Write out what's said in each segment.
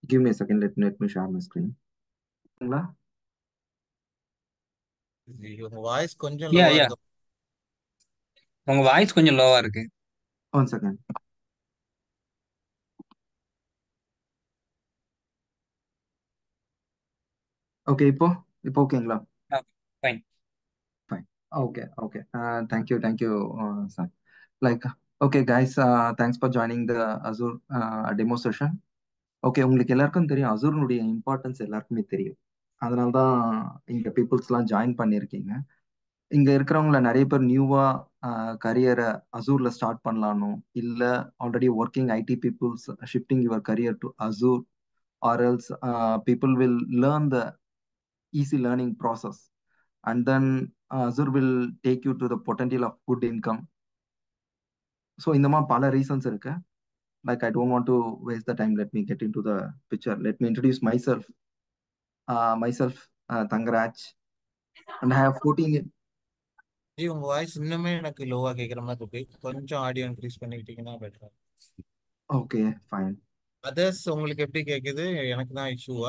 Give me a second. Let, let me share my screen. ங்களா? உங்க voice கொஞ்சம் யா லோவா யா இருக்கு உங்க வாய்ஸ் கொஞ்சம் லோவா இருக்கு One second. Okay, இப்போ இப்போ ஓகேங்களா fine Fine. Okay, okay. Uh, thank you, thank you, uh, sir. Like, okay, guys, uh, thanks for joining the Azure uh, demo session. Okay உங்களுக்கு எல்லாருக்கும் தெரியும் அசூர்னுடைய இம்பார்ட்டன்ஸ் எல்லாருக்குமே தெரியும் அதனால தான் இங்க பீப்புள்ஸ்லாம் ஜாயின் பண்ணியிருக்கீங்க இங்க இருக்கிறவங்கள நிறைய பேர் நியூவா கரியரை அசூர்ல ஸ்டார்ட் பண்ணலானோ இல்ல already working IT peoples shifting your career to Azure or else people will learn the easy learning process and then Azure will take you to the potential of good income so இந்த மாதிரி பல reasons இருக்கு like I don't want to waste the time. Let me get into the picture. Let me introduce myself. Uh, myself, uh, Tangaraj, and I have 14. ye- ji உங்க voice இன்னுமே எனக்கு லோவா கேக்குற மாதிரி இருக்கு கொஞ்சம் ஆடியோ இன்க்ரீஸ் பண்ணிக்கிட்டீங்கன்னா பெட்டரா Okay, fine. அதர்ஸ் உங்களுக்கு எப்படி கேக்குது எனக்கு தான் இஷ்யூவா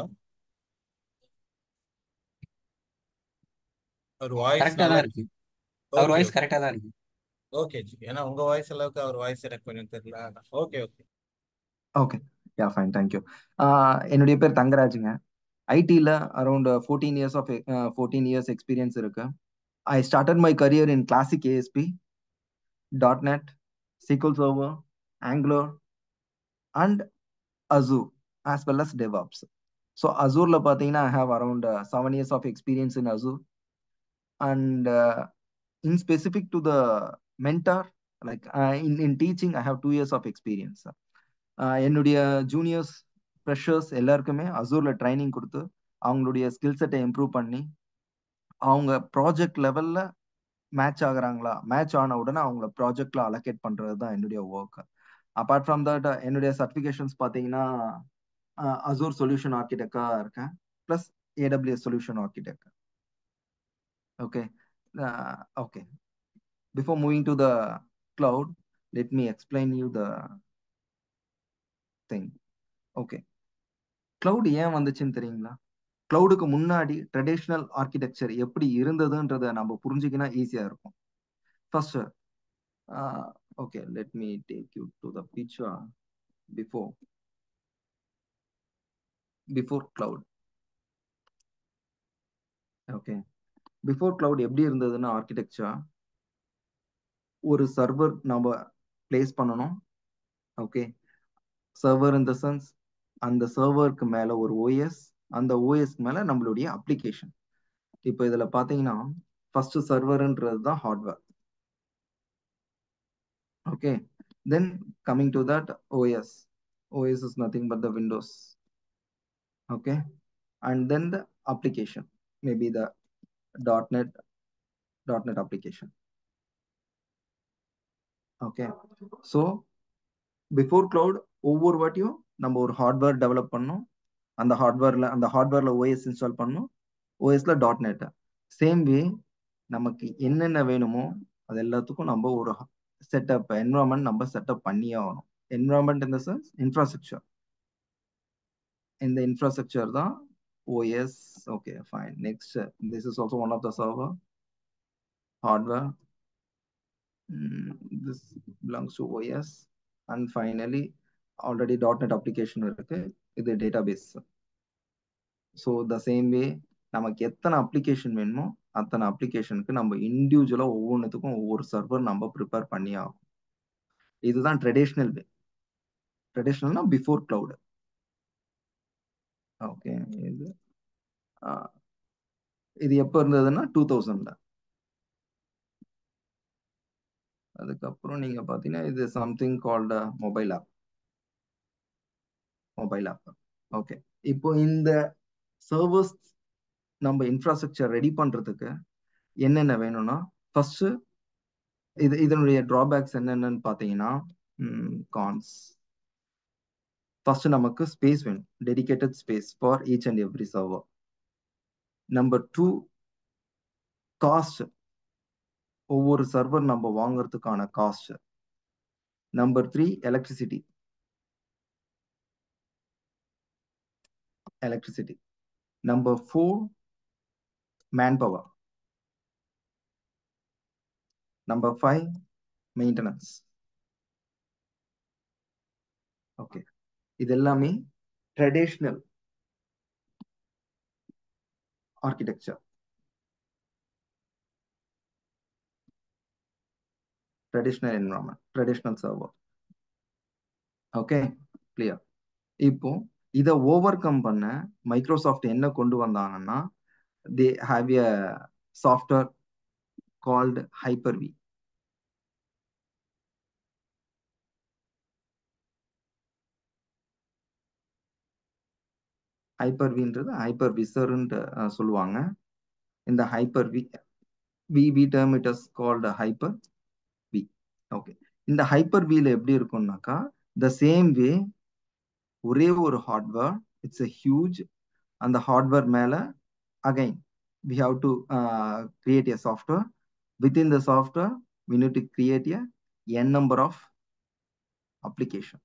ஒரு வாய்ஸ் கரெக்டா நல்லா தான் இருக்கு அவர் ஓகே வாய்ஸ் கரெக்டா தான் இருக்கு ஓகே ஜி ஏன்னா உங்க வாய்ஸ் அளவுக்கு அவர் வாய்ஸ் எனக்கு கொஞ்சம் தெரியல okay okay Okay, yeah, fine. Thank you. Uh, என்னுடைய பேர் தங்கராஜுங்க ஐடியில் around fourteen years of fourteen years experience இருக்கு I started my career in classic ASP dot net SQL server Angular and Azure as well as DevOps so அசூரில் பார்த்தீங்கன்னா I have around seven years of experience in Azure and uh, in specific to the mentor like uh, in, in teaching i have two years of experience uh, என்னுடைய juniors freshers எல்லாருக்குமே அசூர்ல training கொடுத்து அவங்களுடைய skill செட்டை improve பண்ணி அவங்க project லெவல்ல match ஆகுறாங்களா match ஆன உடனே அவங்கள ப்ராஜெக்ட்ல அலோகேட் பண்றது தான் என்னுடைய ஒர்க் அப்பார்ட் ஃப்ரம் தட் என்னுடைய சர்டிஃபிகேஷன்ஸ் பார்த்தீங்கன்னா அசூர் சொல்யூஷன் ஆர்கிடெக்டா இருக்கேன் plus AWS solution architect okay okay before moving to the cloud let me explain you the thing okay cloud ஏன் வந்துச்சுன்னு தெரியுங்களா கிளவுடுக்கு முன்னாடி ட்ரெடிஷ்னல் ஆர்கிடெக்சர் எப்படி இருந்ததுன்றத நம்ம புரிஞ்சுக்கினா ஈஸியா இருக்கும் first okay let me take you to the picture before before cloud okay before cloud எப்படி இருந்ததுன்னா ஆர்கிடெக்சர் ஒரு சர்வர் நம்ம பிளேஸ் பண்ணணும் okay server in the sense அந்த சர்வருக்கு மேல ஒரு ஓஎஸ் அந்த ஓஎஸ்க்கு மேல நம்மளுடைய அப்ளிகேஷன் இப்போ இதுல பாத்தீங்கன்னா ஃபர்ஸ்ட் சர்வர்ன்றது தான் hardware okay then coming to that OS OS is nothing but the Windows okay and then the application maybe the dot net dot net application okay so before cloud ஒவ்வொரு வாட்டியும் நம்ம ஒரு hardware develop பண்ணோம் அந்த ஹார்ட்வேர்ல அந்த ஹார்ட்வேர்ல OS install பண்ணோம் ஓஎஸ்ல dot net same way நமக்கு என்னென்ன வேணுமோ அது எல்லாத்துக்கும் நம்ம ஒரு செட்டப் என்வரான்மெண்ட் நம்ம செட்டப் பண்ணியே ஆகணும் environment in the sense infrastructure இந்த இன்ஃப்ராஸ்ட்ரக்சர் தான் OS okay fine next this is also one of the server hardware this belongs to OS and finally already .NET application இருக்கு இது database so the same way நமக்கு எத்தனை application வேணுமோ அத்தனை அப்ளிகேஷனுக்கு நம்ம இண்டிவிஜுவலா ஒவ்வொன்றுத்துக்கும் ஒவ்வொரு சர்வர் நம்ம ப்ரிப்பேர் பண்ணி ஆகும் இதுதான் ட்ரெடிஷ்னல் வே ட்ரெடிஷ்னல்னா பிஃபோர் கிளவுட் ஓகே இது இது எப்போ இருந்ததுன்னா டூ தௌசண்ட்ல அதுக்கப்புறம் நீங்க பாத்தீங்கன்னா இது something called mobile app mobile app okay இப்போ இந்த சர்வர்ஸ் நம்ம இன்ஃப்ராஸ்ட்ரக்சர் ரெடி பண்றதுக்கு என்னென்ன வேணும்னா ஃபர்ஸ்ட் இது இதனுடைய டிராபேக்ஸ் என்னென்னு பார்த்தீங்கன்னா கான்ஸ் ஃபர்ஸ்ட் நமக்கு ஸ்பேஸ் வேணும் dedicated space for each and every server number two cost ஒவ்வொரு சர்வர் நம்ம வாங்குறதுக்கான cost number three electricity electricity. Number four, manpower. Number five, maintenance. Okay இது எல்லாமே traditional architecture traditional environment traditional server okay clear இப்போ இதை overcome பண்ண Microsoft என்ன கொண்டு வந்தாங்கன்னா they have a software called Hyper V Hyper வின்றது ஹைப்பர் விசர்ன்ட்டு சொல்லுவாங்க இந்த Hyper V we we term it is called Hyper V okay இந்த ஹைப்பர் வில எப்படி இருக்கும்னாக்கா த சேம் வே ஒரே ஒரு ஹார்ட்வேர் இட்ஸ் எ ஹியூஜ் அந்த ஹார்ட்வேர் மேல again we have to create a software within the software we need to create a n number of applications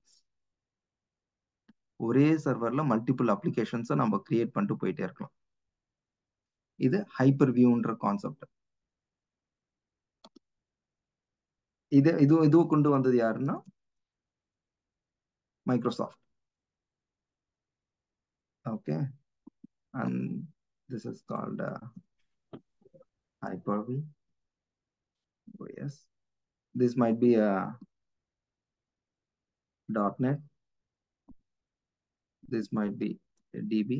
ஒரே சர்வர்ல மல்டிபிள் அப்ளிகேஷன்ஸை நம்ம கிரியேட் பண்ணிட்டு போயிட்டே இருக்கலாம் இது ஹைப்பர் வியூன்ற கான்செப்ட் இது இது இதுவும் கொண்டு வந்தது யாருன்னா Microsoft okay and this is called uh, hyper-v oh, yes this might be a .NET this might be a DB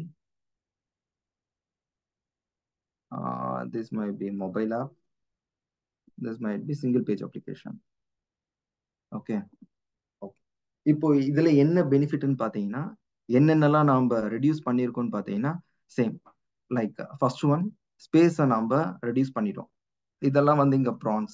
uh, this might be mobile app this might be single page application okay okay இப்போ இதுல என்ன பெனிஃபிட்னு பாத்தீங்கன்னா என்னென்னலாம் நாம reduce பண்ணியிருக்கோம்னு பார்த்தீங்கன்னா same like first one ஸ்பேஸை நாம ரெடியூஸ் பண்ணிட்டோம் இதெல்லாம் வந்து இங்க ப்ரான்ஸ்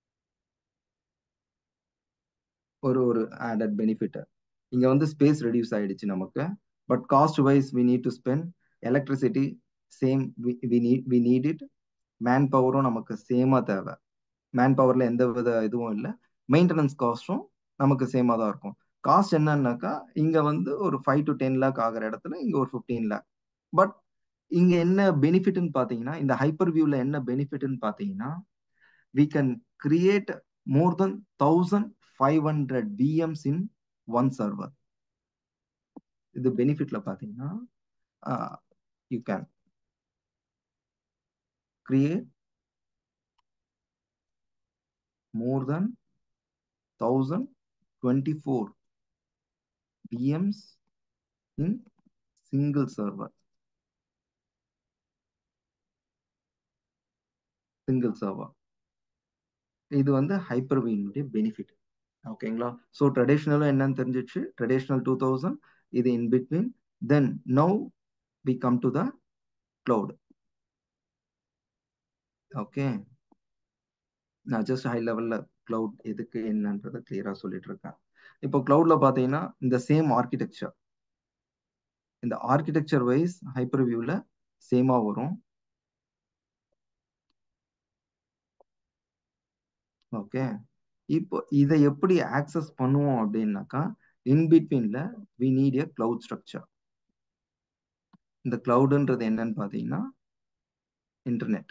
ஒரு ஒரு ஆடட் பெனிஃபிட் இங்க வந்து ஸ்பேஸ் ரெடியூஸ் ஆயிடுச்சு நமக்கு but cost wise we need to spend electricity same we need we need it மேன் பவரும் நமக்கு சேமா தேவை மேன் பவர்ல எந்த வித இதுவும் இல்லை மெயின்டெனன்ஸ் காஸ்ட்டும் நமக்கு சேமா தான் இருக்கும் காஸ்ட் என்னன்னாக்கா இங்க வந்து ஒரு ஃபைவ் டு டென் லேக் ஆகிற இடத்துல இங்க ஒரு ஃபிஃப்டீன் லேக் பட் இங்க என்ன பெனிஃபிட்னு பாத்தீங்கன்னா இந்த ஹைப்பர் வியூல என்ன பெனிஃபிட்னு பாத்தீங்கன்னா we can create more than thousand five hundred VMs in one server இது பெனிஃபிட்ல பாத்தீங்கன்னா you can create more than thousand twenty four VMs in single server. Single server. இது வந்து ஹைப்பர் வினுடைய பெனிஃபிட் ஓகேங்களா ஸோ ட்ரெடிஷ்னலும் என்னன்னு தெரிஞ்சிச்சு ட்ரெடிஷ்னல் டூ தௌசண்ட் இது in between then now we come to the cloud okay நான் ஜஸ்ட் ஹை லெவல்ல கிளவுட் எதுக்கு என்னன்றதை கிளியரா சொல்லிட்டு இருக்கேன் இப்போ கிளவுட்ல பாத்தீங்கன்னா இந்த சேம் ஆர்கிடெக்சர் இந்த ஆர்கிடெக்சர் வைஸ் ஹைப்பர் வியூல சேமா வரும் ஓகே இப்போ இதை எப்படி ஆக்சஸ் பண்ணுவோம் அப்படின்னாக்கா இன் பிட்வீன்ல we need a cloud structure இந்த கிளவுடுன்றது என்னன்னு பாத்தீங்கன்னா இன்டர்நெட்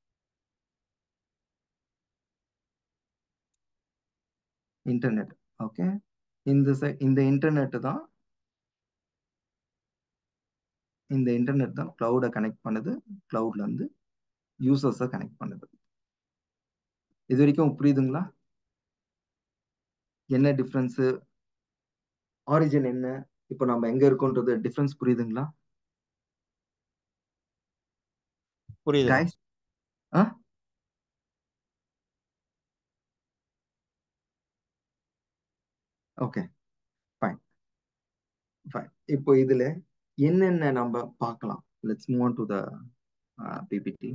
இன்டர்நெட் ஓகே இந்த இந்த இன்டர்நெட் தான் இந்த இன்டர்நெட் தான் கிளவுடை கனெக்ட் பண்ணுது கிளவுட்ல இருந்து யூசர்ஸை கனெக்ட் பண்ணுது இது வரைக்கும் புரியுதுங்களா என்ன டிஃப்ரென்ஸ் ஆரிஜின் என்ன இப்போ நம்ம எங்க இருக்கோன்றது டிஃப்ரென்ஸ் புரியுதுங்களா புரியுது கைஸ் ஆ ஓகே ஃபைன் ஃபைன் இப்போ இதுல என்னென்ன நம்ம பார்க்கலாம் let's move to the PPT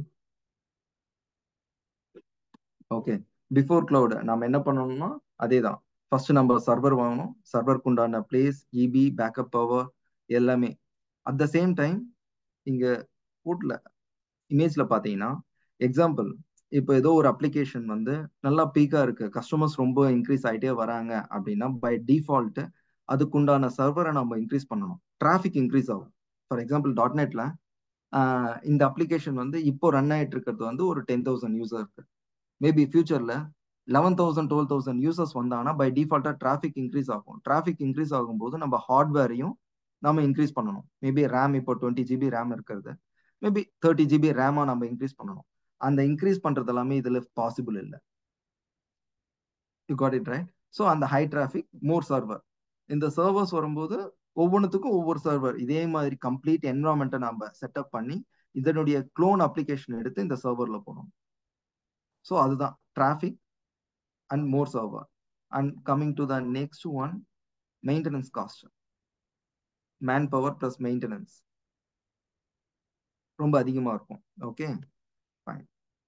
okay before cloud நம்ம என்ன பண்ணணும்னா அதே தான் ஃபர்ஸ்ட் நம்ம சர்வர் வாங்கணும் சர்வருக்கு உண்டான பிளேஸ் இபி பேக்கப் பவர் எல்லாமே அட் த சேம் டைம் இங்க போட்ல இமேஜ்ல பாத்தீங்கன்னா எக்ஸாம்பிள் இப்போ ஏதோ ஒரு அப்ளிகேஷன் வந்து நல்லா பீக்கா இருக்கு கஸ்டமர்ஸ் ரொம்ப இன்க்ரீஸ் ஆயிட்டே வராங்க அப்படின்னா பை டிஃபால்ட் அதுக்குண்டான சர்வரை நம்ம இன்க்ரீஸ் பண்ணணும் டிராஃபிக் இன்க்ரீஸ் ஆகும் ஃபார் எக்ஸாம்பிள் டாட் நெட்ல இந்த அப்ளிகேஷன் வந்து இப்போ ரன் ஆயிட்டு இருக்கிறது வந்து ஒரு டென் தௌசண்ட் யூசர் இருக்கு மேபி ஃபியூச்சர்ல eleven thousand twelve thousand users வந்தாங்கன்னா பை டிஃபால்ட்டா டிராஃபிக் இன்க்ரீஸ் ஆகும் டிராஃபிக் இன்க்ரீஸ் ஆகும்போது நம்ம ஹார்ட்வேரையும் நம்ம இன்க்ரீஸ் பண்ணணும் மேபி ரேம் இப்போ டுவெண்ட்டி ஜிபி ரேம் இருக்கிறது மேபி தேர்ட்டி ஜிபி ரேமா நம்ம இன்க்ரீஸ் பண்ணணும் அந்த இன்க்ரீஸ் பண்றது எல்லாமே இதுல பாசிபிள் இல்லை you got it right so அந்த ஹை டிராஃபிக் மோர் சர்வர் இந்த சர்வர்ஸ் வரும்போது ஒவ்வொன்றுத்துக்கும் ஒவ்வொரு சர்வர் இதே மாதிரி கம்ப்ளீட் என்வரான்மெண்ட்டை நம்ம செட்டப் பண்ணி இதனுடைய க்ளோன் அப்ளிகேஷன் எடுத்து இந்த சர்வர்ல போடணும் ஸோ அதுதான் traffic and more server and coming to the next one maintenance cost manpower plus maintenance ரொம்ப அதிகமாக இருக்கும் ஓகே ஃபைன்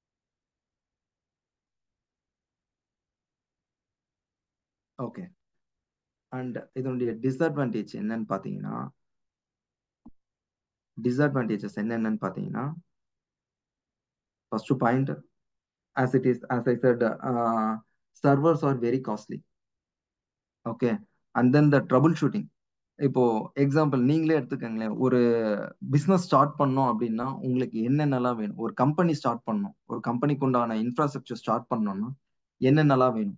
ஓகே அண்ட் இதனுடைய டிஸ்அட்வான்டேஜ் என்னன்னு பார்த்தீங்கன்னா டிஸ்அட்வான்டேஜஸ் என்னென்னு பார்த்தீங்கன்னா first point as it is as i said uh, servers are very costly okay and then the troubleshooting இப்போ example நீங்களே எடுத்துக்கோங்களேன் ஒரு பிஸ்னஸ் ஸ்டார்ட் பண்ணோம் அப்படின்னா உங்களுக்கு என்னென்னலாம் வேணும் ஒரு கம்பெனி ஸ்டார்ட் பண்ணணும் ஒரு கம்பெனிக்கு உண்டான இன்ஃப்ராஸ்ட்ரக்சர் ஸ்டார்ட் பண்ணோம்னா என்னென்னலாம் வேணும்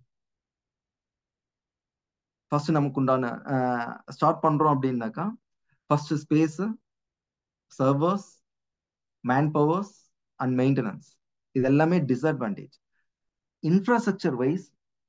ஃபர்ஸ்ட் நமக்கு உண்டான ஸ்டார்ட் பண்றோம் அப்படின்னாக்கா first space servers manpowers and maintenance இது எல்லாமே டிஸ்அட்வான்டேஜ் இன்ஃப்ராஸ்ட்ரக்சர் வைஸ்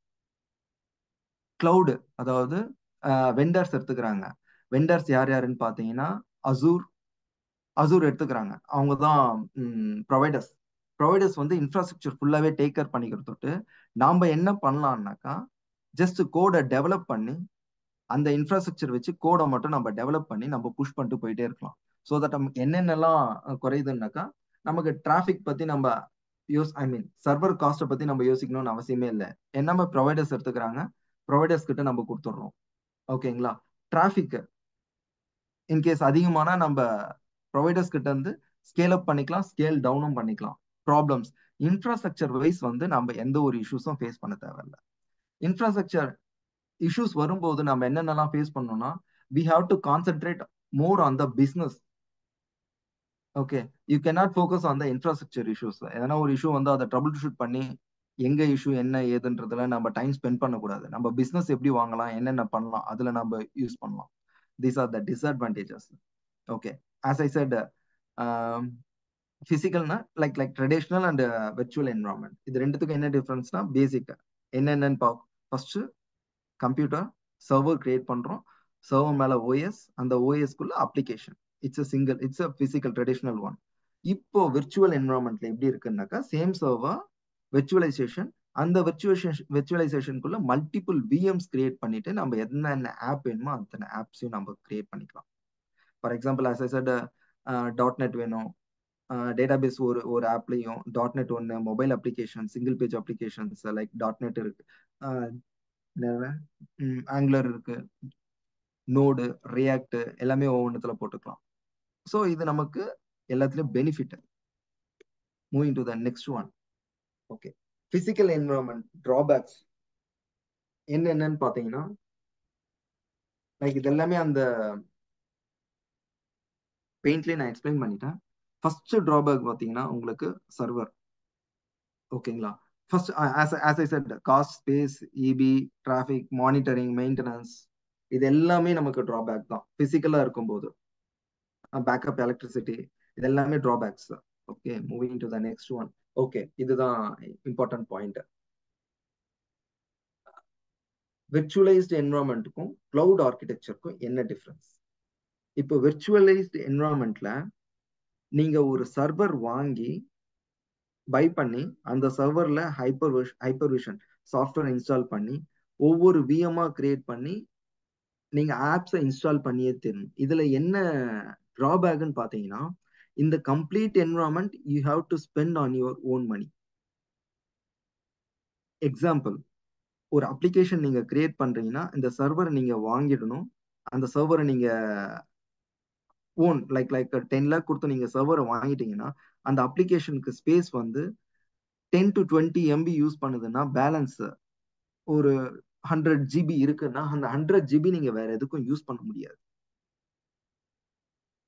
கிளவுடு அதாவது வெண்டர்ஸ் எடுத்துக்கிறாங்க வெண்டர்ஸ் யார் யாருன்னு பார்த்தீங்கன்னா அசூர் அசூர் எடுத்துக்கிறாங்க அவங்க தான் ப்ரொவைடர்ஸ் ப்ரொவைடர்ஸ் வந்து இன்ஃப்ராஸ்ட்ரக்சர் ஃபுல்லாகவே டேக் கேர் பண்ணிக்கிறது தொட்டு நாம் என்ன பண்ணலாம்னாக்கா ஜஸ்ட் கோடை டெவலப் பண்ணி அந்த இன்ஃப்ராஸ்ட்ரக்சர் வச்சு கோடை மட்டும் நம்ம டெவலப் பண்ணி நம்ம புஷ் பண்ணிட்டு போயிட்டே இருக்கலாம் ஸோ தட் நமக்கு என்னென்னலாம் குறையுதுன்னாக்கா நமக்கு டிராஃபிக் பற்றி நம்ம யூஸ் ஐ மீன் சர்வர் காஸ்ட்டை பற்றி நம்ம யோசிக்கணும்னு அவசியமே இல்லை என்ன ப்ரொவைடர்ஸ் எடுத்துக்கிறாங்க ப்ரொவைடர்ஸ் கிட்ட நம்ம கொடுத்துட்றோம் ஓகேங்களா டிராஃபிக் இன்கேஸ் அதிகமானா நம்ம ப்ரொவைடர்ஸ் கிட்ட இருந்து ஸ்கேல் அப் பண்ணிக்கலாம் ஸ்கேல் டவுனும் பண்ணிக்கலாம் ப்ராப்ளம்ஸ் இன்ஃப்ராஸ்ட்ரக்சர் வைஸ் வந்து நம்ம எந்த ஒரு இஷ்யூஸும் ஃபேஸ் பண்ண தேவையில்ல இன்ஃப்ராஸ்ட்ரக்சர் இஷ்யூஸ் வரும்போது நம்ம என்னென்னலாம் ஃபேஸ் பண்ணோம்னா we have to concentrate more on the business okay you cannot focus on the infrastructure issues எதனா ஒரு இஷ்யூ வந்து அதை ட்ரபிள் ஷூட் பண்ணி எங்க இஷ்யூ என்ன ஏதுன்றதுல நம்ம டைம் ஸ்பெண்ட் பண்ணக்கூடாது நம்ம பிஸ்னஸ் எப்படி வாங்கலாம் என்னென்ன பண்ணலாம் அதுல நம்ம யூஸ் பண்ணலாம் these are the disadvantages okay as I said பிசிக்கல்னா like like traditional and virtual environment இது ரெண்டுத்துக்கும் என்ன டிஃப்ரென்ஸ்னா பேசிக் என்னென்னு பார்க்க ஃபர்ஸ்ட் கம்ப்யூட்டர் சர்வர் கிரியேட் பண்றோம் சர்வர் மேல ஓஎஸ் அந்த ஓஎஸ்க்குள்ள application it's a single it's a physical traditional one இப்போ விர்ச்சுவல் என்வரான்மெண்ட்ல எப்படி இருக்குன்னாக்கா சேம் சர்வர் விர்ச்சுவலைசேஷன் அந்த விர்ச்சுவலைசேஷன் விர்ச்சுவலைசேஷனுக்குள்ள மல்டிபிள் விஎம்ஸ் கிரியேட் பண்ணிட்டு நம்ம என்னென்ன ஆப் வேணுமோ அத்தனை ஆப்ஸையும் நம்ம கிரியேட் பண்ணிக்கலாம் for example as I said dot net வேணும் டேட்டாபேஸ் ஒரு ஒரு ஆப்லையும் டாட் நெட் ஒன்று mobile application single page applications like dot net இருக்கு ஆங்குலர் இருக்கு நோடு ரியாக்ட் எல்லாமே ஒவ்வொன்றத்துல போட்டுக்கலாம் ஸோ இது நமக்கு எல்லாத்துலயும் benefit moving to the next one okay physical environment drawbacks என்னென்னு பார்த்தீங்கன்னா லைக் இது எல்லாமே அந்த பெயிண்ட்லேயே நான் எக்ஸ்பிளைன் பண்ணிட்டேன் ஃபர்ஸ்ட் டிராபேக் பார்த்தீங்கன்னா உங்களுக்கு சர்வர் ஓகேங்களா first as I said cost space EB traffic monitoring maintenance இது எல்லாமே நமக்கு டிராபேக் தான் பிசிக்கலாக இருக்கும்போது பேக்கப் எலக்ட்ரிசிட்டி இது எல்லாமே drawbacks okay moving to the next one okay இதுதான் இம்பார்ட்டன்ட் பாயிண்ட் விர்ச்சுவலைஸ்டு என்வரான்மெண்ட்டுக்கும் கிளவுட் ஆர்கிடெக்சருக்கும் என்ன டிஃப்ரென்ஸ் இப்போ விர்ச்சுவலைஸ்டு என்வரான்மெண்ட்ல நீங்க ஒரு சர்வர் வாங்கி பை பண்ணி அந்த சர்வர்ல hyper hyper vision software install பண்ணி ஒவ்வொரு விஎம்ஆ கிரியேட் பண்ணி நீங்க ஆப்ஸை இன்ஸ்டால் பண்ணியே தெரியணும் இதுல என்ன டிராபேக்னு பாத்தீங்கன்னா இந்த complete environment you have to spend on your own money example ஒரு அப்ளிகேஷன் நீங்க கிரியேட் பண்றீங்கன்னா இந்த சர்வரை நீங்க வாங்கிடணும் அந்த சர்வரை நீங்க own like like ten lakh கொடுத்து நீங்க சர்வரை வாங்கிட்டீங்கன்னா அந்த அப்ளிகேஷனுக்கு ஸ்பேஸ் வந்து ten to twenty MB use பண்ணுதுன்னா பேலன்ஸ் ஒரு ஹண்ட்ரட் ஜிபி இருக்குன்னா அந்த ஹண்ட்ரட் ஜிபி நீங்க வேற எதுக்கும் யூஸ் பண்ண முடியாது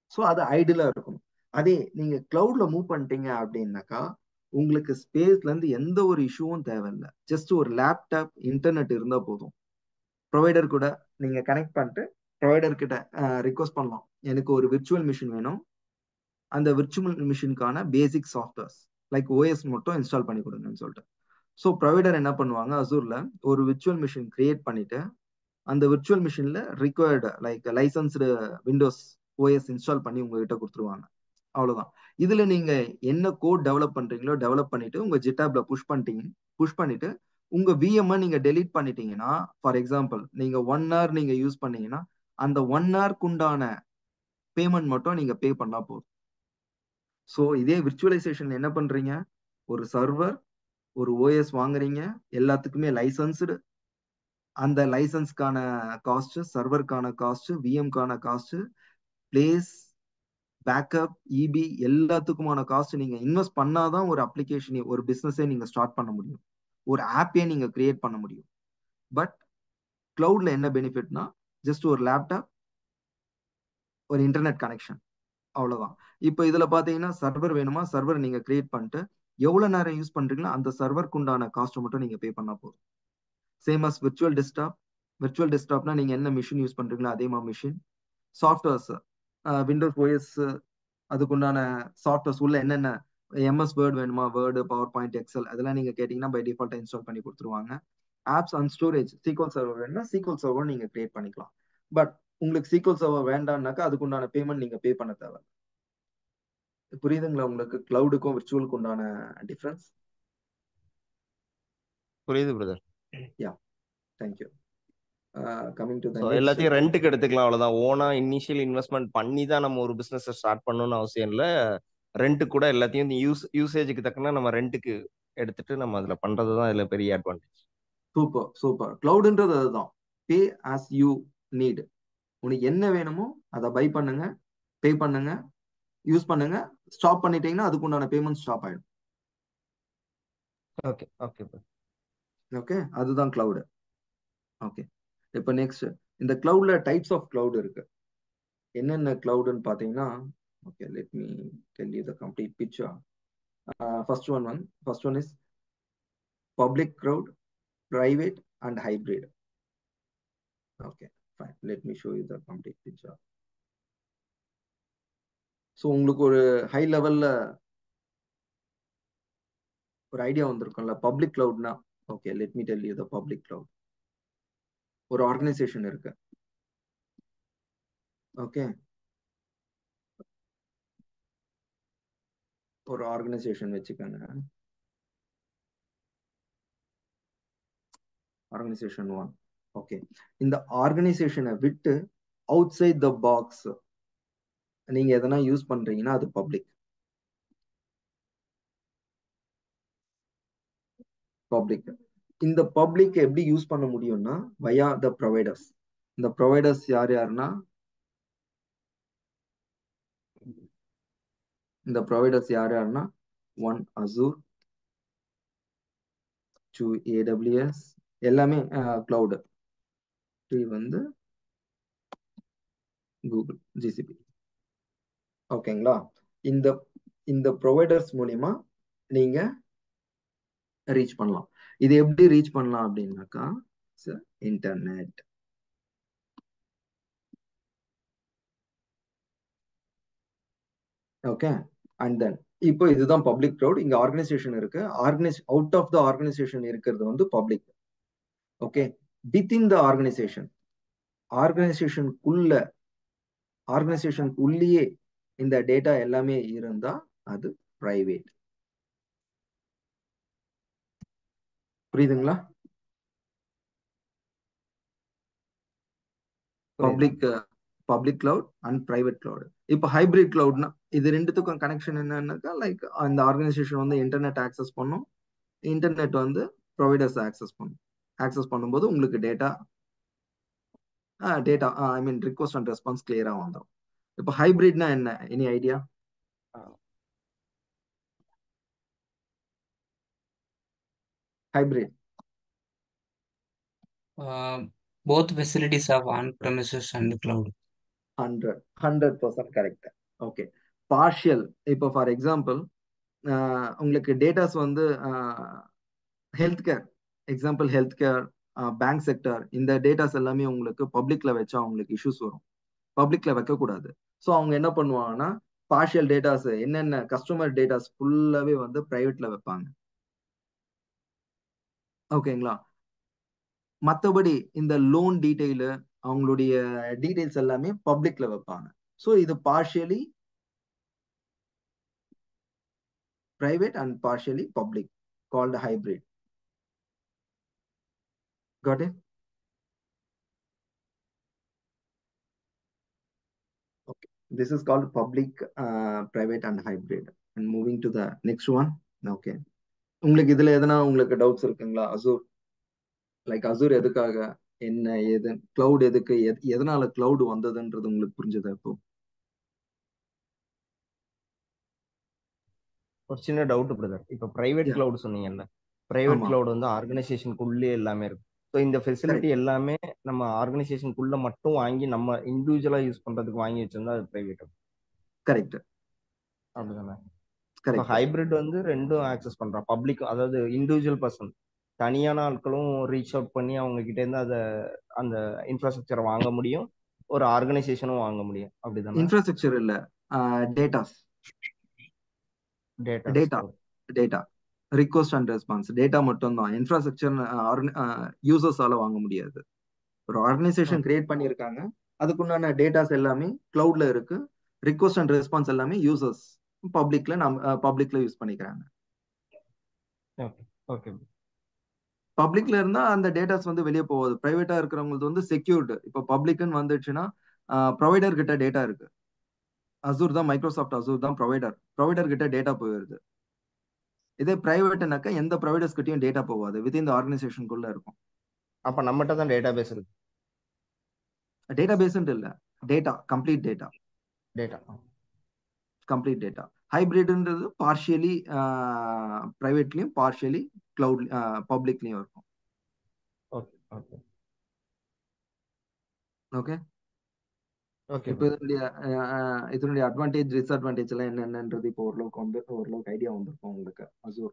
ஸோ அது ஐடியலா இருக்கணும் அதே நீங்க கிளவுட்ல மூவ் பண்ணிட்டீங்க அப்படின்னாக்கா உங்களுக்கு ஸ்பேஸ்ல இருந்து எந்த ஒரு இஷ்யூவும் தேவையில்லை ஜஸ்ட் ஒரு லேப்டாப் இன்டர்நெட் இருந்தா போதும் ப்ரொவைடர் கூட நீங்க கனெக்ட் பண்ணிட்டு ப்ரொவைடர் கிட்ட ரிக்வஸ்ட் பண்ணலாம் எனக்கு ஒரு விர்ச்சுவல் மிஷின் வேணும் அந்த விர்ச்சுவல் மிஷினுக்கான பேசிக் சாஃப்ட்வேர்ஸ் லைக் ஓஎஸ் மட்டும் இன்ஸ்டால் பண்ணி கொடுங்கன்னு சொல்லிட்டு ஸோ ப்ரொவைடர் என்ன பண்ணுவாங்க அசூர்ல ஒரு விர்ச்சுவல் மிஷின் கிரியேட் பண்ணிட்டு அந்த விர்ச்சுவல் மிஷின்ல required like licensed Windows OS install பண்ணி உங்ககிட்ட கொடுத்துருவாங்க அவ்வளவுதான் இதுல நீங்க என்ன கோட் டெவலப் பண்றீங்களோ டெவலப் பண்ணிட்டு உங்க ஜிட்டாப்ல புஷ் பண்ணிட்டீங்க புஷ் பண்ணிட்டு உங்க விஎம் நீங்க டெலீட் பண்ணிட்டீங்கன்னா ஃபார் எக்ஸாம்பிள் நீங்க ஒன் ஹவர் நீங்க யூஸ் பண்ணீங்கன்னா அந்த ஒன் ஹவருக்கு உண்டான பேமெண்ட் மட்டும் நீங்க பே பண்ணா போதும் ஸோ இதே விர்ச்சுவலைசேஷன் என்ன பண்றீங்க ஒரு சர்வர் ஒரு ஓஎஸ் வாங்குறீங்க எல்லாத்துக்குமே லைசன்ஸ்டு அந்த லைசன்ஸ்க்கான காஸ்ட் சர்வருக்கான காஸ்ட் விஎம்கான காஸ்ட் பிளேஸ் பேக்கப் இபி எல்லாத்துக்குமான காஸ்ட் நீங்க இன்வெஸ்ட் பண்ணாதான் ஒரு அப்ளிகேஷன் ஒரு பிசினஸே நீங்க ஸ்டார்ட் பண்ண முடியும் ஒரு ஆப்பே நீங்க கிரியேட் பண்ண முடியும் பட் கிளவுட்ல என்ன பெனிஃபிட்னா ஜஸ்ட் ஒரு லேப்டாப் ஒரு இன்டர்நெட் கனெக்ஷன் அவ்வளவுதான் இப்போ இதுல பாத்தீங்கன்னா சர்வர் வேணுமா சர்வர் நீங்க கிரியேட் பண்ணிட்டு எவ்வளவு நேரம் யூஸ் பண்றீங்களோ அந்த சர்வருக்கு உண்டான காஸ்ட் மட்டும் நீங்க பே பண்ணா போதும் same as virtual desktop virtual டெஸ்க்டாப்னா நீங்க என்ன மிஷின் யூஸ் பண்றீங்களோ அதே மாதிரி மிஷின் சாஃப்ட்வேர்ஸ் விண்டோஸ் ஓஎஸ் அதுக்குண்டான சாஃப்ட்வேர்ஸ் உள்ள என்னென்ன எம்எஸ் வேர்ட் வேணுமா வேர்டு பவர் பாயிண்ட் எக்ஸல் அதெல்லாம் நீங்க கேட்டீங்கன்னா பை டிஃபால்ட்டா இன்ஸ்டால் பண்ணி கொடுத்துருவாங்க apps and storage SQL server வேணும்னா சீக்வல் சர்வர் நீங்க கிரியேட் பண்ணிக்கலாம் பட் உங்களுக்கு சீக்வல் சர்வர் வேண்டாம்னாக்கா அதுக்குண்டான பேமெண்ட் நீங்க பே பண்ண தேவை புரியுதுங்களா உங்களுக்கு கிளவுடுக்கும் விர்ச்சுவலுக்கு உண்டான டிஃபரன்ஸ் புரியுது brother yeah thank you coming to the so எல்லாத்தையும் ரெண்ட்டுக்கு எடுத்துக்கலாம் அவ்வளவுதான் ஓனா இனிஷியல் இன்வெஸ்ட்மெண்ட் பண்ணி தான் நம்ம ஒரு பிசினஸ் ஸ்டார்ட் பண்ணணும்னு அவசியம் இல்லை ரெண்ட் கூட எல்லாத்தையும் யூஸ் யூசேஜுக்கு தக்கன நம்ம ரெண்ட்டுக்கு எடுத்துட்டு நம்ம அதுல பண்றது தான் இதுல பெரிய அட்வான்டேஜ் சூப்பர் சூப்பர் கிளவுடுன்றது அதுதான் பே ஆஸ் யூ நீட் உனக்கு என்ன வேணுமோ அதை பை பண்ணுங்க பே பண்ணுங்க யூஸ் பண்ணுங்க ஸ்டாப் பண்ணிட்டீங்கன்னா அதுக்கு உண்டான பேமெண்ட் ஸ்டாப் ஆயிடும் ஓகே ஓகே ஓகே அதுதான் கிளவுடு ஓகே இப்போ நெக்ஸ்ட் இந்த கிளவுட்ல டைப்ஸ் ஆஃப் கிளவுட் இருக்கு என்னென்ன கிளவுடுன்னு பார்த்தீங்கன்னா okay let me tell you the complete picture first one one first one is public cloud private and hybrid. Okay, fine. Let me show you the complete picture. So உங்களுக்கு ஒரு high லெவல்ல ஒரு idea வந்திருக்கும்ல public கிளவுட்னா okay let me tell you the public cloud ஒரு organisation இருக்கு okay ஒரு organisation வச்சுக்கோங்க ஆர்கனைசேஷன் ஒன் ஓகே இந்த ஆர்கனைசேஷனை விட்டு அவுட் சைட் த பாக்ஸ் நீங்க எதனா யூஸ் பண்றீங்கன்னா அது பப்ளிக் பப்ளிக் இந்த பப்ளிக் எப்படி யூஸ் பண்ண முடியும்னா வயா த ப்ரொவைடர்ஸ் இந்த ப்ரொவைடர்ஸ் யார் யாருன்னா இந்த ப்ரொவைடர்ஸ் யார் யாருன்னா ஒன் அசூர் டூ ஏடபிள்யூஎஸ் எல்லாமே கிளவுடு த்ரீ வந்து கூகுள் ஜிசிபி ஓகேங்களா இந்த இந்த ப்ரொவைடர்ஸ் மூலியமா நீங்க ரீச் பண்ணலாம் இது எப்படி ரீச் பண்ணலாம் அப்படின்னாக்கா இன்டர்நெட் ஓகே அண்ட் தென் இப்போ இதுதான் பப்ளிக் க்ரௌட் இங்க ஆர்கனைசேஷன் இருக்கு organise out of the organisation இருக்கிறது வந்து public okay within the organisation ஆர்கனைசேஷனுக்குள்ள ஆர்கனைசேஷனுக்குள்ளேயே இந்த டேட்டா எல்லாமே இருந்தா அது பிரைவேட் புரியுதுங்களா public public cloud and private cloud இப்போ ஹைபிரிட் கிளவுட்னா இது ரெண்டுத்துக்கும் கனெக்ஷன் என்னன்னாக்கா லைக் அந்த ஆர்கனைசேஷன் வந்து இன்டர்நெட் ஆக்சஸ் பண்ணும் இன்டர்நெட் வந்து ப்ரொவைடர்ஸ் ஆக்சஸ் பண்ணும் ஆக்சஸ் பண்ணும்போது உங்களுக்கு data data I mean request and response கிளியரா வந்துடும் இப்போ ஹைபிரிட்னா என்ன any idea hybrid Uh, both facilities have on-premises and cloud. 100 100% correct okay partial இப்போ ஃபார் எக்ஸாம்பிள் உங்களுக்கு டேட்டாஸ் வந்து health care example health care bank sector இந்த டேட்டாஸ் எல்லாமே உங்களுக்கு பப்ளிக்ல வச்சா உங்களுக்கு இஷ்யூஸ் வரும் பப்ளிக்ல வைக்கக்கூடாது ஸோ அவங்க என்ன பண்ணுவாங்கன்னா பார்ஷியல் டேட்டாஸ் என்னென்ன கஸ்டமர் டேட்டாஸ் ஃபுல்லாவே வந்து பிரைவேட்ல வைப்பாங்க ஓகேங்களா மற்றபடி இந்த லோன் டீட்டெயிலு அவங்களுடைய டீட்டெயில்ஸ் எல்லாமே பப்ளிக்ல வைப்பாங்க ஸோ இது partially private and partially public called hybrid. Got it? Okay. This is called public, uh, private and hybrid. And moving to the next one. Okay. உங்களுக்கு இதுல எதனா உங்களுக்கு டவுட்ஸ் இருக்குங்களா அசூர் லைக் அசூர் எதுக்காக என்ன எது கிளவுட் எதுக்கு எத்- எதனால கிளவுட் வந்ததுன்றது உங்களுக்கு புரிஞ்சதா இப்போ ஒரு சின்ன டவுட் பிரதர் இப்போ பிரைவேட் Yeah. கிளவுட் சொன்னீங்கல்ல பிரைவேட் ஆமா. கிளவுட் வந்து ஆர்கனைசேஷனுக்குள்ளே எல்லாமே இருக்கும் ஸோ இந்த ஃபெசிலிட்டி எல்லாமே நம்ம ஆர்கனைசேஷனுக்குள்ள மட்டும் வாங்கி நம்ம இண்டிவிஜுவலா யூஸ் பண்றதுக்கு வாங்கி வச்சிருந்தா அது பிரைவேட் கரெக்ட் அப்படிதானே ஸோ கரெக்ட் ஹைபிரிட் வந்து ரெண்டும் ஆக்சஸ் பண்றான் பப்ளிக் அதாவது இண்டிவிஜுவல் பர்சன் தனியான ஆட்களும் ரீச் அவுட் பண்ணி அவங்க கிட்ட இருந்து அதை அந்த இன்ஃப்ராஸ்ட்ரக்சரை வாங்க முடியும் ஒரு ஆர்கனைசேஷனும் வாங்க முடியும் அப்படிதானே இன்ஃப்ராஸ்ட்ரக்சர் இல்ல datas data Data. Data request and response data மட்டும் தான் இன்ஃப்ராஸ்ட்ரக்சர் யூசர்ஸால வாங்க முடியாது ஒரு ஆர்கனைசேஷன் கிரியேட் பண்ணியிருக்காங்க அதுக்குண்டான டேட்டாஸ் எல்லாமே கிளவுட்ல இருக்கு ரிக்வஸ்ட் அண்ட் ரெஸ்பான்ஸ் எல்லாமே யூசர்ஸ் பப்ளிக்ல நம்ம பப்ளிக்ல யூஸ் பண்ணிக்கிறாங்க ஓகே ஓகே பப்ளிக்ல இருந்தா அந்த டேட்டாஸ் வந்து வெளியே போகாது பிரைவேட்டா இருக்கிறவங்களுக்கு வந்து செக்யூர்டு இப்போ பப்ளிக்னு வந்துச்சுன்னா ப்ரொவைடர் கிட்ட டேட்டா இருக்கு அசூர் தான் மைக்ரோசாஃப்ட் அசூர் தான் ப்ரொவைடர் ப்ரொவைடர் கிட்ட டேட்டா போயிடுது இதே பிரைவேட்னாக்கா எந்த ப்ரொவைடர்ஸ் கிட்டயும் டேட்டா போகாது வித் இந்த ஆர்கனைசேஷனுக்குள்ள இருக்கும் அப்ப நம்மகிட்ட தான் டேட்டா பேஸ் இருக்கு டேட்டா பேஸ்ன்ட்டு இல்ல data complete data data complete data ஹைபிரிட்ன்றது பார்ஷியலி ப்ரைவேட்லயும் பார்ஷியலி கிளவுட் பப்ளிக்லயும் இருக்கும் ஓகே ஓகே ஓகே ஓகே இப்போ இதனுடைய அஹ், இதனுடைய அட்வான்டேஜ் டிஸ்அட்வான்டேஜ் எல்லாம் என்னென்னன்றது இப்போ ஓரளவுக்கு வந்து ஓரளவுக்கு ஐடியா வந்திருக்கும் உங்களுக்கு அசூர்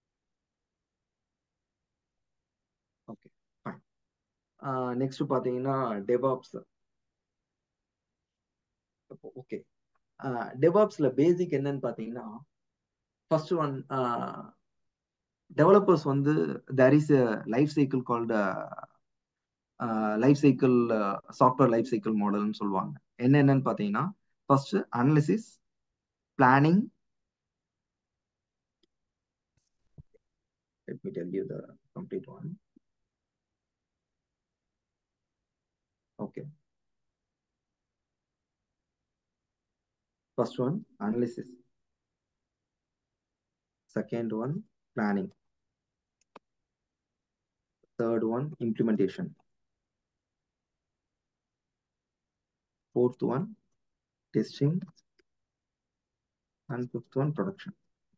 ஓகே ஃபைன் நெக்ஸ்ட் பாத்தீங்கன்னா டெவாப்ஸ் ஓகே டெவாப்ஸ்ல பேசிக் என்னன்னு பாத்தீங்கன்னா ஃபர்ஸ்ட் ஒன் டெவலப்பர்ஸ் வந்து there is life cycle called life cycle software life cycle மாடல்னு சொல்லுவாங்க என்னென்னன்னு பார்த்தீங்கன்னா first analysis planning let me tell you the complete one okay first one analysis second one planning third one implementation fourth one testing and fifth one production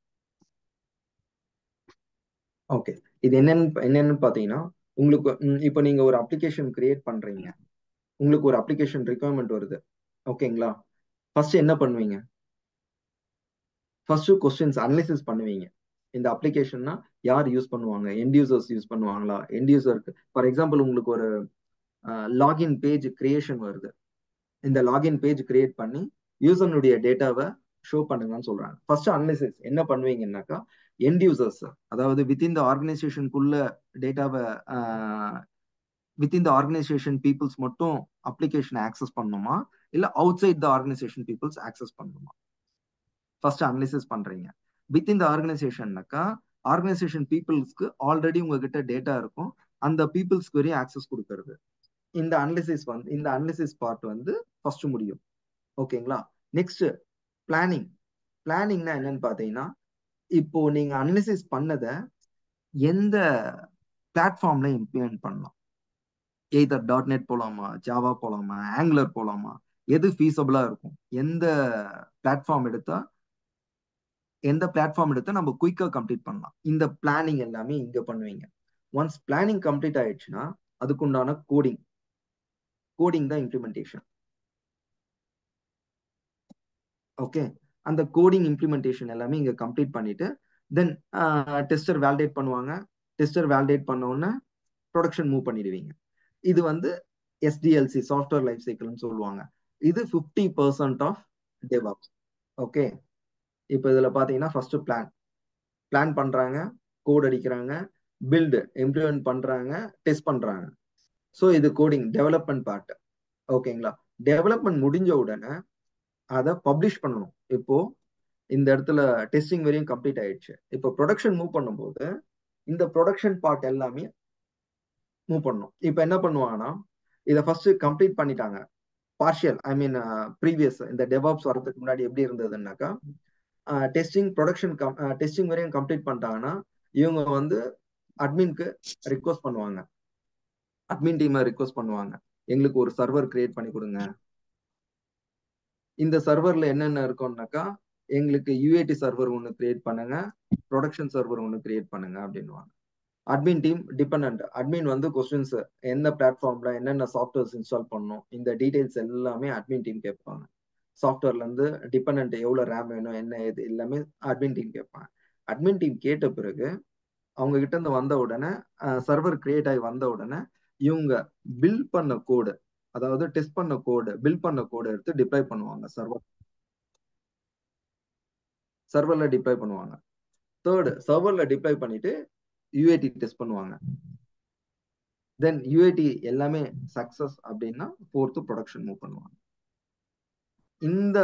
okay இது என்னன்னு என்னன்னு பாத்தீங்கன்னா உங்களுக்கு ம், இப்போ நீங்க ஒரு அப்ளிகேஷன் கிரியேட் பண்றீங்க உங்களுக்கு ஒரு அப்ளிகேஷன் ரிக்குவயர்மெண்ட் வருது ஓகேங்களா ஃபர்ஸ்ட் என்ன பண்ணுவீங்க ஃபர்ஸ்ட் கொஸ்டின்ஸ் அனலிசிஸ் பண்ணுவீங்க இந்த அப்ளிகேஷன்னா யார் யூஸ் பண்ணுவாங்க எண்ட் யூசர்ஸ் யூஸ் பண்ணுவாங்களா எண்ட் யூசருக்கு ஃபார் எக்ஸாம்பிள் உங்களுக்கு ஒரு லாகின் பேஜ் கிரியேஷன் வருது இந்த லாகின் பேஜ் கிரியேட் பண்ணி யூசர்னுடைய டேட்டாவை ஷோ பண்ணுங்கன்னு சொல்றாங்க ஃபர்ஸ்ட் அனலிசிஸ் என்ன பண்ணுவீங்கன்னாக்கா எண்ட் யூசர்ஸ் அதாவது வித்தின் த ஆர்கனைசேஷனுக்குள்ள டேட்டாவை வித்தின் த ஆர்கனைசேஷன் பீப்புள்ஸ் மட்டும் அப்ளிகேஷன் ஆக்சஸ் பண்ணணுமா இல்ல outside the organisation peoples access பண்ணணுமா ஃபர்ஸ்ட் அனலிசிஸ் பண்றீங்க வித்தின் த ஆர்கனைசேஷன்னாக்கா ஆர்கனைசேஷன் பீப்புள்ஸ்க்கு ஆல்ரெடி உங்ககிட்ட டேட்டா இருக்கும் அந்த பீப்புள்ஸ்க்கு வரையும் ஆக்சஸ் கொடுக்கறது இந்த அனலிசிஸ் வந்து இந்த அனலிசிஸ் பார்ட் வந்து ஃபர்ஸ்ட் முடியும் ஓகேங்களா நெக்ஸ்ட் பிளானிங் பிளானிங்னா என்னன்னு பாத்தீங்கன்னா இப்போ நீங்க அனலிசிஸ் பண்ணத எந்த பிளாட்ஃபார்ம்ல இம்ப்ளிமெண்ட் பண்ணலாம் எய்தர் டாட் நெட் போலாமா ஜாவா போலாமா ஆங்குலர் போலாமா எது ஃபீஸபிளா இருக்கும் எந்த பிளாட்ஃபார்ம் எடுத்தா எந்த பிளாட்ஃபார்ம் எடுத்தா நம்ம குயிக்கா கம்ப்ளீட் பண்ணலாம் இந்த பிளானிங் எல்லாமே இங்க பண்ணுவீங்க ஒன்ஸ் பிளானிங் கம்ப்ளீட் ஆயிடுச்சுன்னா அதுக்குண்டான கோடிங் கோடிங் தான் இம்ப்ளிமெண்டேஷன் ஓகே அந்த கோடிங் இம்ப்ளிமெண்டேஷன் எல்லாமே இங்க கம்ப்ளீட் பண்ணிட்டு தென் டெஸ்டர் வேலிடேட் பண்ணுவாங்க டெஸ்டர் வேலிடேட் பண்ண உடனே ப்ரொடக்ஷன் மூவ் பண்ணிடுவீங்க இது வந்து எஸ்டிஎல்சி சாஃப்ட்வேர் லைஃப் சைக்கிள்னு சொல்லுவாங்க இது fifty percent of DevOps okay இப்போ இதுல பாத்தீங்கன்னா ஃபர்ஸ்ட் பிளான் பிளான் பண்றாங்க கோட் அடிக்கிறாங்க பில்டு இம்ப்ளிமெண்ட் பண்றாங்க டெஸ்ட் பண்றாங்க ஸோ இது கோடிங் டெவலப்மெண்ட் பார்ட் ஓகேங்களா டெவலப்மெண்ட் முடிஞ்ச உடனே அதை பப்ளிஷ் பண்ணணும் இப்போ இந்த இடத்துல டெஸ்டிங் வரையும் கம்ப்ளீட் ஆயிடுச்சு இப்போ ப்ரொடக்ஷன் மூவ் பண்ணும்போது இந்த ப்ரொடக்ஷன் பார்ட் எல்லாமே மூவ் பண்ணணும் இப்போ என்ன பண்ணுவாங்கன்னா இதை ஃபர்ஸ்ட் கம்ப்ளீட் பண்ணிட்டாங்க பார்ஷியல் ஐ மீன் ப்ரீவியஸ் இந்த டெவாப்ஸ் வரதுக்கு முன்னாடி எப்படி இருந்ததுன்னாக்கா டெஸ்டிங் ப்ரொடக்ஷன் டெஸ்டிங் வரையும் கம்ப்ளீட் பண்ணிட்டாங்கன்னா இவங்க வந்து அட்மின்க்கு ரிக்வஸ்ட் பண்ணுவாங்க அட்மின் டீமை ரிக்வஸ்ட் பண்ணுவாங்க எங்களுக்கு ஒரு சர்வர் கிரியேட் பண்ணி கொடுங்க இந்த சர்வர்ல என்னென்ன இருக்கும்னாக்கா எங்களுக்கு யூஏடி சர்வர் ஒன்று கிரியேட் பண்ணுங்க ப்ரொடக்ஷன் சர்வர் ஒன்று கிரியேட் பண்ணுங்க அப்படின்வாங்க அட்மின் டீம் டிபெண்ட் அட்மின் வந்து கொஸ்டின்ஸ் எந்த பிளாட்ஃபார்ம்ல என்னென்ன சாஃப்ட்வேர்ஸ் இன்ஸ்டால் பண்ணணும் இந்த டீடைல்ஸ் எல்லாமே அட்மின் டீம் கேட்பாங்க சாஃப்ட்வேர்ல இருந்து டிபெண்ட் எவ்வளவு ரேம் வேணும் என்ன இது எல்லாமே அட்மின் டீம் கேட்பாங்க அட்மின் டீம் கேட்ட பிறகு அவங்க கிட்ட இருந்து வந்த உடனே சர்வர் கிரியேட் ஆகி வந்த உடனே இவங்க பில் பண்ண கோடு அதாவது டெஸ்ட் பண்ண கோடு பில் பண்ண கோடு எடுத்து டிப்ளை பண்ணுவாங்க சர்வர் சர்வர்ல டிப்ளை பண்ணுவாங்க தேர்டு சர்வர்ல டிப்ளை பண்ணிட்டு யூஏடி டெஸ்ட் பண்ணுவாங்க தென் யூஏடி எல்லாமே சக்சஸ் அப்படின்னா ஃபோர்த்து ப்ரொடக்ஷன் மூவ் பண்ணுவாங்க இந்த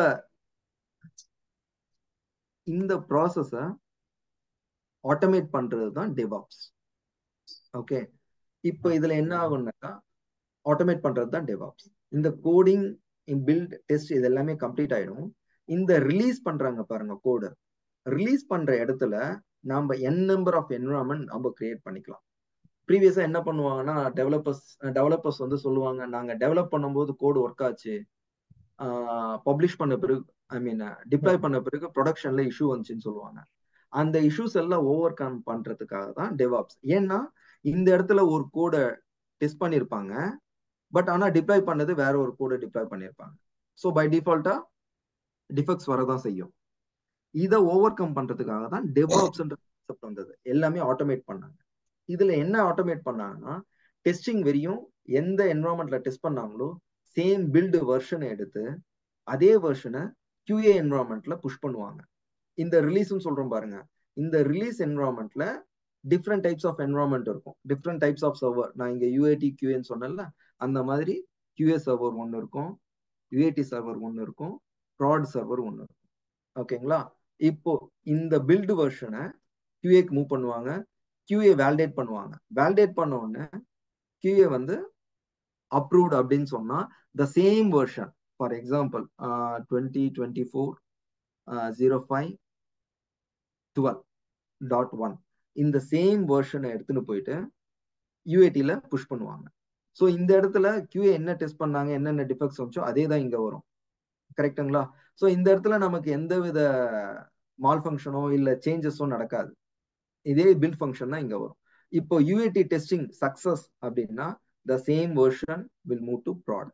இந்த ப்ராசஸ ஆட்டோமேட் பண்றது தான் டெவாப்ஸ் ஓகே இப்போ இதுல என்ன ஆகும்னாக்கா ஆட்டோமேட் பண்றது தான் டெவாப்ஸ் இந்த கோடிங் பில்ட் டெஸ்ட் இது எல்லாமே கம்ப்ளீட் ஆயிடும் இந்த ரிலீஸ் பண்றாங்க பாருங்க கோடு ரிலீஸ் பண்ற இடத்துல நாம என் நம்பர் ஆஃப் என்வரான்மெண்ட் நம்ம கிரியேட் பண்ணிக்கலாம் ப்ரீவியஸா என்ன பண்ணுவாங்கன்னா டெவலப்பர்ஸ் டெவலப்பர்ஸ் வந்து சொல்லுவாங்க நாங்க டெவலப் பண்ணும்போது கோடு ஒர்க் ஆச்சு பப்ளிஷ் பண்ண பிறகு ஐ மீன் டிப்ளாய் பண்ண பிறகு ப்ரொடக்ஷன்ல இஷ்யூ வந்துச்சுன்னு சொல்லுவாங்க அந்த இஷ்யூஸ் எல்லாம் ஓவர் கம் பண்றதுக்காக தான் டெவாப்ஸ் ஏன்னா இந்த இடத்துல ஒரு கோடை டெஸ்ட் பண்ணியிருப்பாங்க பட் ஆனா டிப்ளாய் பண்ணது வேற ஒரு கோடை டிப்ளாய் பண்ணியிருப்பாங்க ஸோ பை டிஃபால்ட்டா டிஃபெக்ட்ஸ் வரதான் செய்யும் இதை ஓவர் கம் பண்றதுக்காக தான் டெவாப்ஸ்ன்ற கான்செப்ட் வந்தது எல்லாமே ஆட்டோமேட் பண்ணாங்க இதுல என்ன ஆட்டோமேட் பண்ணாங்கன்னா டெஸ்டிங் வரையும் எந்த என்வரான்மெண்ட்ல டெஸ்ட் பண்ணாங்களோ சேம் பில்டு வெர்ஷனை எடுத்து அதே வெர்ஷனை கியூஏ என்வரான்மெண்ட்ல புஷ் பண்ணுவாங்க இந்த ரிலீஸ்னு சொல்றோம் பாருங்க இந்த ரிலீஸ் என்வரான்மெண்ட்ல டிஃப்ரெண்ட் டைப்ஸ் ஆஃப் என்வரான்மெண்ட் இருக்கும் டிஃப்ரெண்ட் டைப்ஸ் ஆஃப் சர்வர் நான் இங்க யூஏடி கியூஏன்னு சொன்னேன்ல அந்த மாதிரி கியூஏ சர்வர் ஒன்று இருக்கும் யூஏடி சர்வர் ஒன்று இருக்கும் ப்ராட் சர்வர் ஒன்று இருக்கும் ஓகேங்களா இப்போ இந்த பில்டு வெர்ஷனை கியூஏக்கு மூவ் பண்ணுவாங்க கியூஏ வேலிடேட் பண்ணுவாங்க வேலிடேட் பண்ண உடனே கியூஏ வந்து அப்ரூவ்ட் அப்படின்னு சொன்னா the same version for example twenty twenty four zero five twelve dot one இந்த சேம் வெர்ஷனை எடுத்துன்னு போயிட்டு யூஏடியில் புஷ் பண்ணுவாங்க ஸோ இந்த இடத்துல கியூஏ என்ன டெஸ்ட் பண்ணாங்க என்னென்ன டிஃபெக்ட்ஸ் வந்துச்சோ அதே தான் இங்கே வரும் கரெக்டுங்களா ஸோ இந்த இடத்துல நமக்கு எந்த வித மால் ஃபங்க்ஷனோ இல்லை சேஞ்சஸோ நடக்காது இதே பில் ஃபங்க்ஷன் தான் இங்க வரும் இப்போ யூஏடி டெஸ்டிங் சக்சஸ் அப்படின்னா the same version will move to prod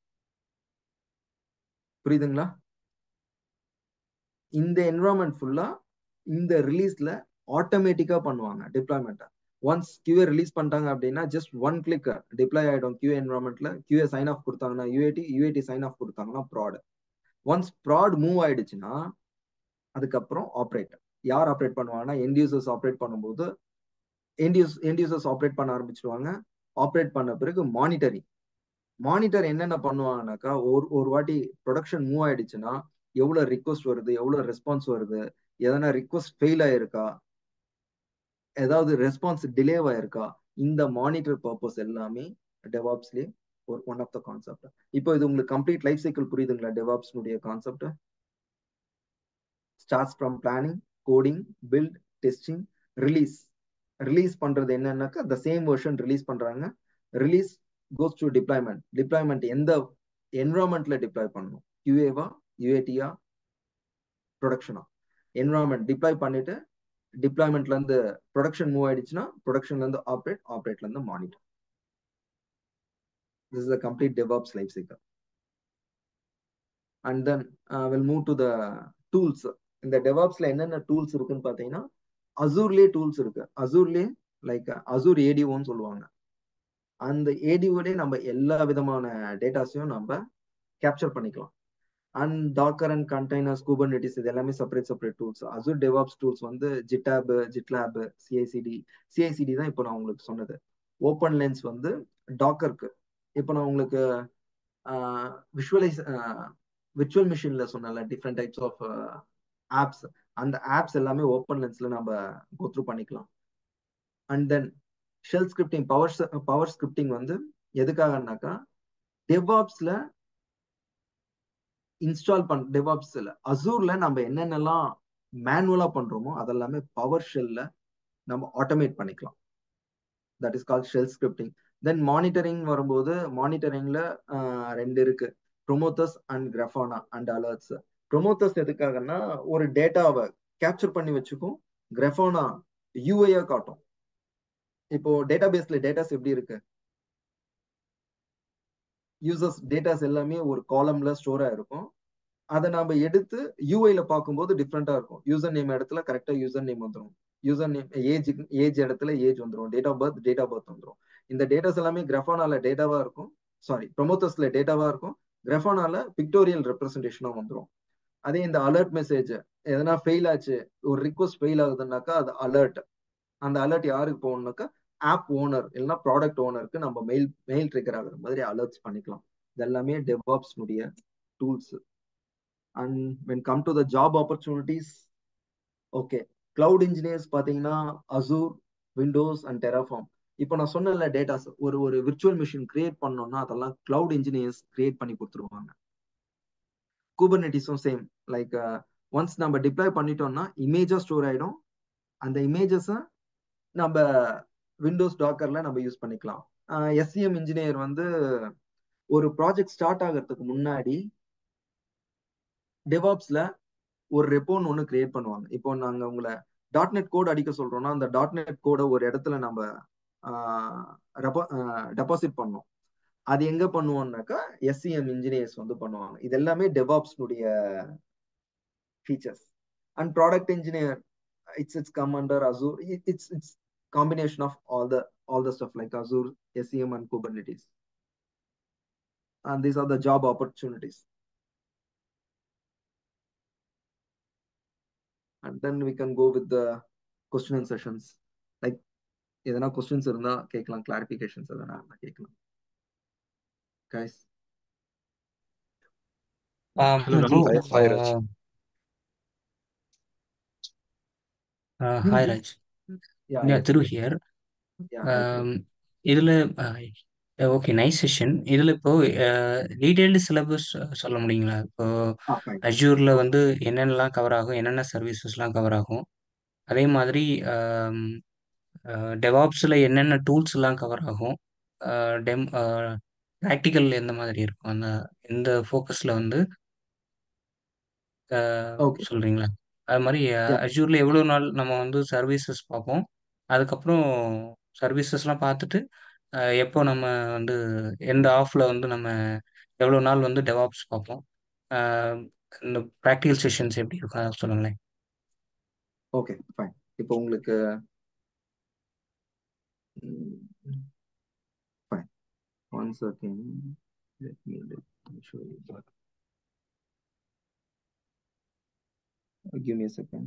புரியுதுங்களா இந்த என்வரான்மெண்ட் ஃபுல்லா இந்த ரிலீஸ்ல ஆட்டோமேட்டிக்கா பண்ணுவாங்க டிப்ளாய்மெண்ட்டை ஒன்ஸ் கியூஏ ரிலீஸ் பண்ணிட்டாங்க அப்படின்னா ஜஸ்ட் ஒன் கிளிக் டிப்ளாய் ஆயிடும் கியூஏ என்வரான்மெண்ட்ல கியூஏ சைன் ஆஃப் கொடுத்தாங்கன்னா யூஏடி யூஏடி சைன் ஆஃப் கொடுத்தாங்கன்னா ப்ராட் ஒன்ஸ் ப்ராட் மூவ் ஆயிடுச்சுன்னா அதுக்கப்புறம் ஆப்ரேட் யார் ஆப்ரேட் பண்ணுவாங்கன்னா எண்ட் யூசர்ஸ் ஆப்ரேட் பண்ணும்போது end use end users operate பண்ண ஆரம்பிச்சிடுவாங்க ஆப்ரேட் பண்ண பிறகு மானிட்டரிங் மானிட்டர் என்னென்ன பண்ணுவாங்கனாக்கா ஒரு ஒரு வாட்டி ப்ரொடக்ஷன் மூவ் ஆயிடுச்சுன்னா எவ்வளவு ரிக்வஸ்ட் வருது எவ்வளவு ரெஸ்பான்ஸ் வருது எதனா ரிக்வஸ்ட் ஃபெயில் ஆயிருக்கா ஏதாவது ரெஸ்பான்ஸ் டிலே ஆயிருக்கா இந்த மானிட்டர் பர்பஸ் எல்லாமே டெவாப்ஸ்லேயே ஒரு ஒன் ஆஃப் த கான்செப்ட் இப்போ இது உங்களுக்கு கம்ப்ளீட் லைஃப் சைக்கிள் புரியுதுங்களா டெவாப்ஸ்னுடைய concept starts from planning coding build testing release release பண்றது என்னன்னாக்கா த சேம் வெர்ஷன் ரிலீஸ் பண்றாங்க release goes to deployment deployment எந்த என்வரான்மெண்ட்ல டிப்ளாய் பண்ணணும் யூஏவா யூஏடியா ப்ரொடக்ஷனா என்வரான்மெண்ட் டிப்ளாய் பண்ணிட்டு டிப்ளாய்மெண்ட்ல இருந்து ப்ரொடக்ஷன் மூவ் ஆயிடுச்சுன்னா ப்ரொடக்ஷன்ல இருந்து ஆப்ரேட் ஆப்ரேட்ல இருந்து monitor this is the complete DevOps life cycle and then will move to the tools இந்த டெவாப்ஸ்ல என்னென்ன டூல்ஸ் இருக்குன்னு பார்த்தீங்கன்னா அசூர்லேயே டூல்ஸ் இருக்கு அசூர்லேயே லைக் அசூர் ஏடிஓன்னு சொல்லுவாங்க அந்த ஏடிஓலே நம்ம எல்லா விதமான டேட்டாஸையும் நம்ம கேப்சர் பண்ணிக்கலாம் and Docker and containers Kubernetes இது எல்லாமே separate separate tools Azure DevOps tools வந்து ஜிட்டாப் ஜிட்லாப் சிஐசிடி சிஐசிடி தான் இப்போ நான் உங்களுக்கு சொன்னது ஓப்பன் லென்ஸ் வந்து டாக்கருக்கு இப்போ நான் உங்களுக்கு விஷுவலைஸ் விர்ச்சுவல் மிஷின்ல சொன்னல டிஃப்ரெண்ட் டைப்ஸ் ஆஃப் ஆப்ஸ் அந்த ஆப்ஸ் எல்லாமே ஓப்பன் லென்ஸ்ல நம்ம கோத்ரூ பண்ணிக்கலாம் and then shell scripting power power scripting வந்து எதுக்காகனாக்கா டெவாப்ஸ்ல இன்ஸ்டால் பண் டெவாப்ஸ்ல அசூர்ல நம்ம என்னென்னலாம் மேனுவலா பண்றோமோ அதெல்லாமே பவர் ஷெல்ல நம்ம ஆட்டோமேட் பண்ணிக்கலாம் that is call shell scripting then monitoring வரும்போது மானிட்டரிங்ல ரெண்டு இருக்கு Prometheus and Grafana and alerts Prometheus எதுக்காகன்னா ஒரு டேட்டாவை கேப்சர் பண்ணி வச்சுக்கும் கிரஃபானா யூஐயா காட்டும் இப்போ டேட்டா பேஸ்ல டேட்டாஸ் எப்படி இருக்கு யூசர்ஸ் டேட்டாஸ் எல்லாமே ஒரு காலம்ல ஸ்டோர் ஆயிருக்கும் அதை நாம எடுத்து யூஐல பார்க்கும்போது டிஃப்ரெண்டா இருக்கும் யூசர் நேம் இடத்துல கரெக்டா யூசர் நேம் வந்துடும் யூசர் நேம் ஏஜ் ஏஜ் இடத்துல ஏஜ் வந்துடும் date of birth date of birth வந்துடும் இந்த டேட்டாஸ் எல்லாமே கிரஃபானால டேட்டாவா இருக்கும் சாரி ப்ரொமோட்டர்ஸ்ல டேட்டாவா இருக்கும் கிரஃபானால பிக்டோரியல் ரெப்ரஸன்டேஷனா வந்துடும் அதே இந்த அலர்ட் மெசேஜ் எதனா ஃபெயில் ஆச்சு ஒரு ரிக்வஸ்ட் ஃபெயில் ஆகுதுன்னாக்கா அது அலர்ட் அந்த அலர்ட் யாருக்கு போகணும்னாக்கா ஆப் ஓனர் இல்லைன்னா ப்ராடக்ட் ஓனருக்கு நம்ம மெயில் மெயில் ட்ரிகர் ஆகுற மாதிரி அலர்ட்ஸ் பண்ணிக்கலாம் இது எல்லாமே டெவாப்ஸ்னுடைய tools and when come to the job opportunities okay cloud engineers பார்த்தீங்கன்னா அசூர் விண்டோஸ் அண்ட் டெராஃபார்ம் இப்போ நான் சொன்னல டேட்டாஸ் ஒரு ஒரு விர்ச்சுவல் மிஷின் கிரியேட் பண்ணோம்னா அதெல்லாம் கிளவுட் இன்ஜினியர்ஸ் கிரியேட் பண்ணி கொடுத்துருவாங்க கூபர்நெட்டிஸும் சேம் லைக் ஒன்ஸ் நம்ம டிப்ளாய் பண்ணிட்டோம்னா இமேஜா ஸ்டோர் ஆயிடும் அந்த இமேஜஸை நம்ம விண்டோஸ் டாக்கர்ல நம்ம யூஸ் பண்ணிக்கலாம் எஸ்சிஎம் இன்ஜினியர் வந்து ஒரு ப்ராஜெக்ட் ஸ்டார்ட் ஆகிறதுக்கு முன்னாடி டெவாப்ஸ்ல ஒரு ரெப்போன்னு ஒன்று கிரியேட் பண்ணுவாங்க இப்போ நாங்க உங்களை டாட் நெட் கோட் அடிக்க சொல்றோம்னா அந்த டாட் நெட் கோடை ஒரு இடத்துல நம்ம டெபாசிட் பண்ணோம் அது எங்க பண்ணுவோம்னாக்கா எஸ்சிஎம் இன்ஜினியர்ஸ் வந்து பண்ணுவாங்க இது எல்லாமே டெவாப்ஸ்னுடைய features and product engineer it's it's come under Azure it's it's combination of all the all the stuff like Azure, SEM, and Kubernetes. And these are the job opportunities. And then we can go with the question and sessions. Like எதனா questions இருந்தா கேட்கலாம் clarifications எதனா இருந்தா கேட்கலாம் guys Um, Hello, bro, Raj. Hi, Raj. uh, uh, hi Raj. Yeah Yeah, Thiru here. Yeah Um, இதுல okay nice session இதுல இப்போ detailed syllabus சொல்ல முடியுங்களா இப்போ ஃபைன் அஜூர்ல வந்து என்னென்னலாம் கவர் ஆகும் என்னென்ன சர்வீசஸ்லாம் கவர் ஆகும் அதே மாதிரி டெவாப்ஸில் என்னென்ன டூல்ஸ்லாம் கவர் ஆகும் டெம் ப்ராக்டிக்கல் எந்த மாதிரி இருக்கும் அந்த இந்த ஃபோக்கஸில் வந்து ஓகே சொல்கிறீங்களா அது மாதிரி யா அஜூரில் எவ்வளோ நாள் நம்ம வந்து சர்வீசஸ் பார்ப்போம் அதுக்கப்புறம் சர்வீசஸ்லாம் பார்த்துட்டு அஹ், எப்போ நம்ம வந்து எந்த ஆஃபில் வந்து நம்ம எவ்வளோ நாள் வந்து டெவாப்ஸ் பார்ப்போம் அஹ், இந்த ப்ராக்டிக்கல் செஷன்ஸ் எப்படி இருக்கும் அதை சொல்லுங்களேன் ஓகே ஃபைன் இப்போ உங்களுக்கு fine one second let me let me show you that. Give me a second.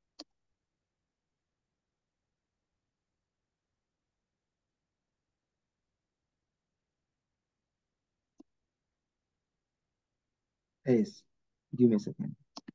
Yes, give me a second.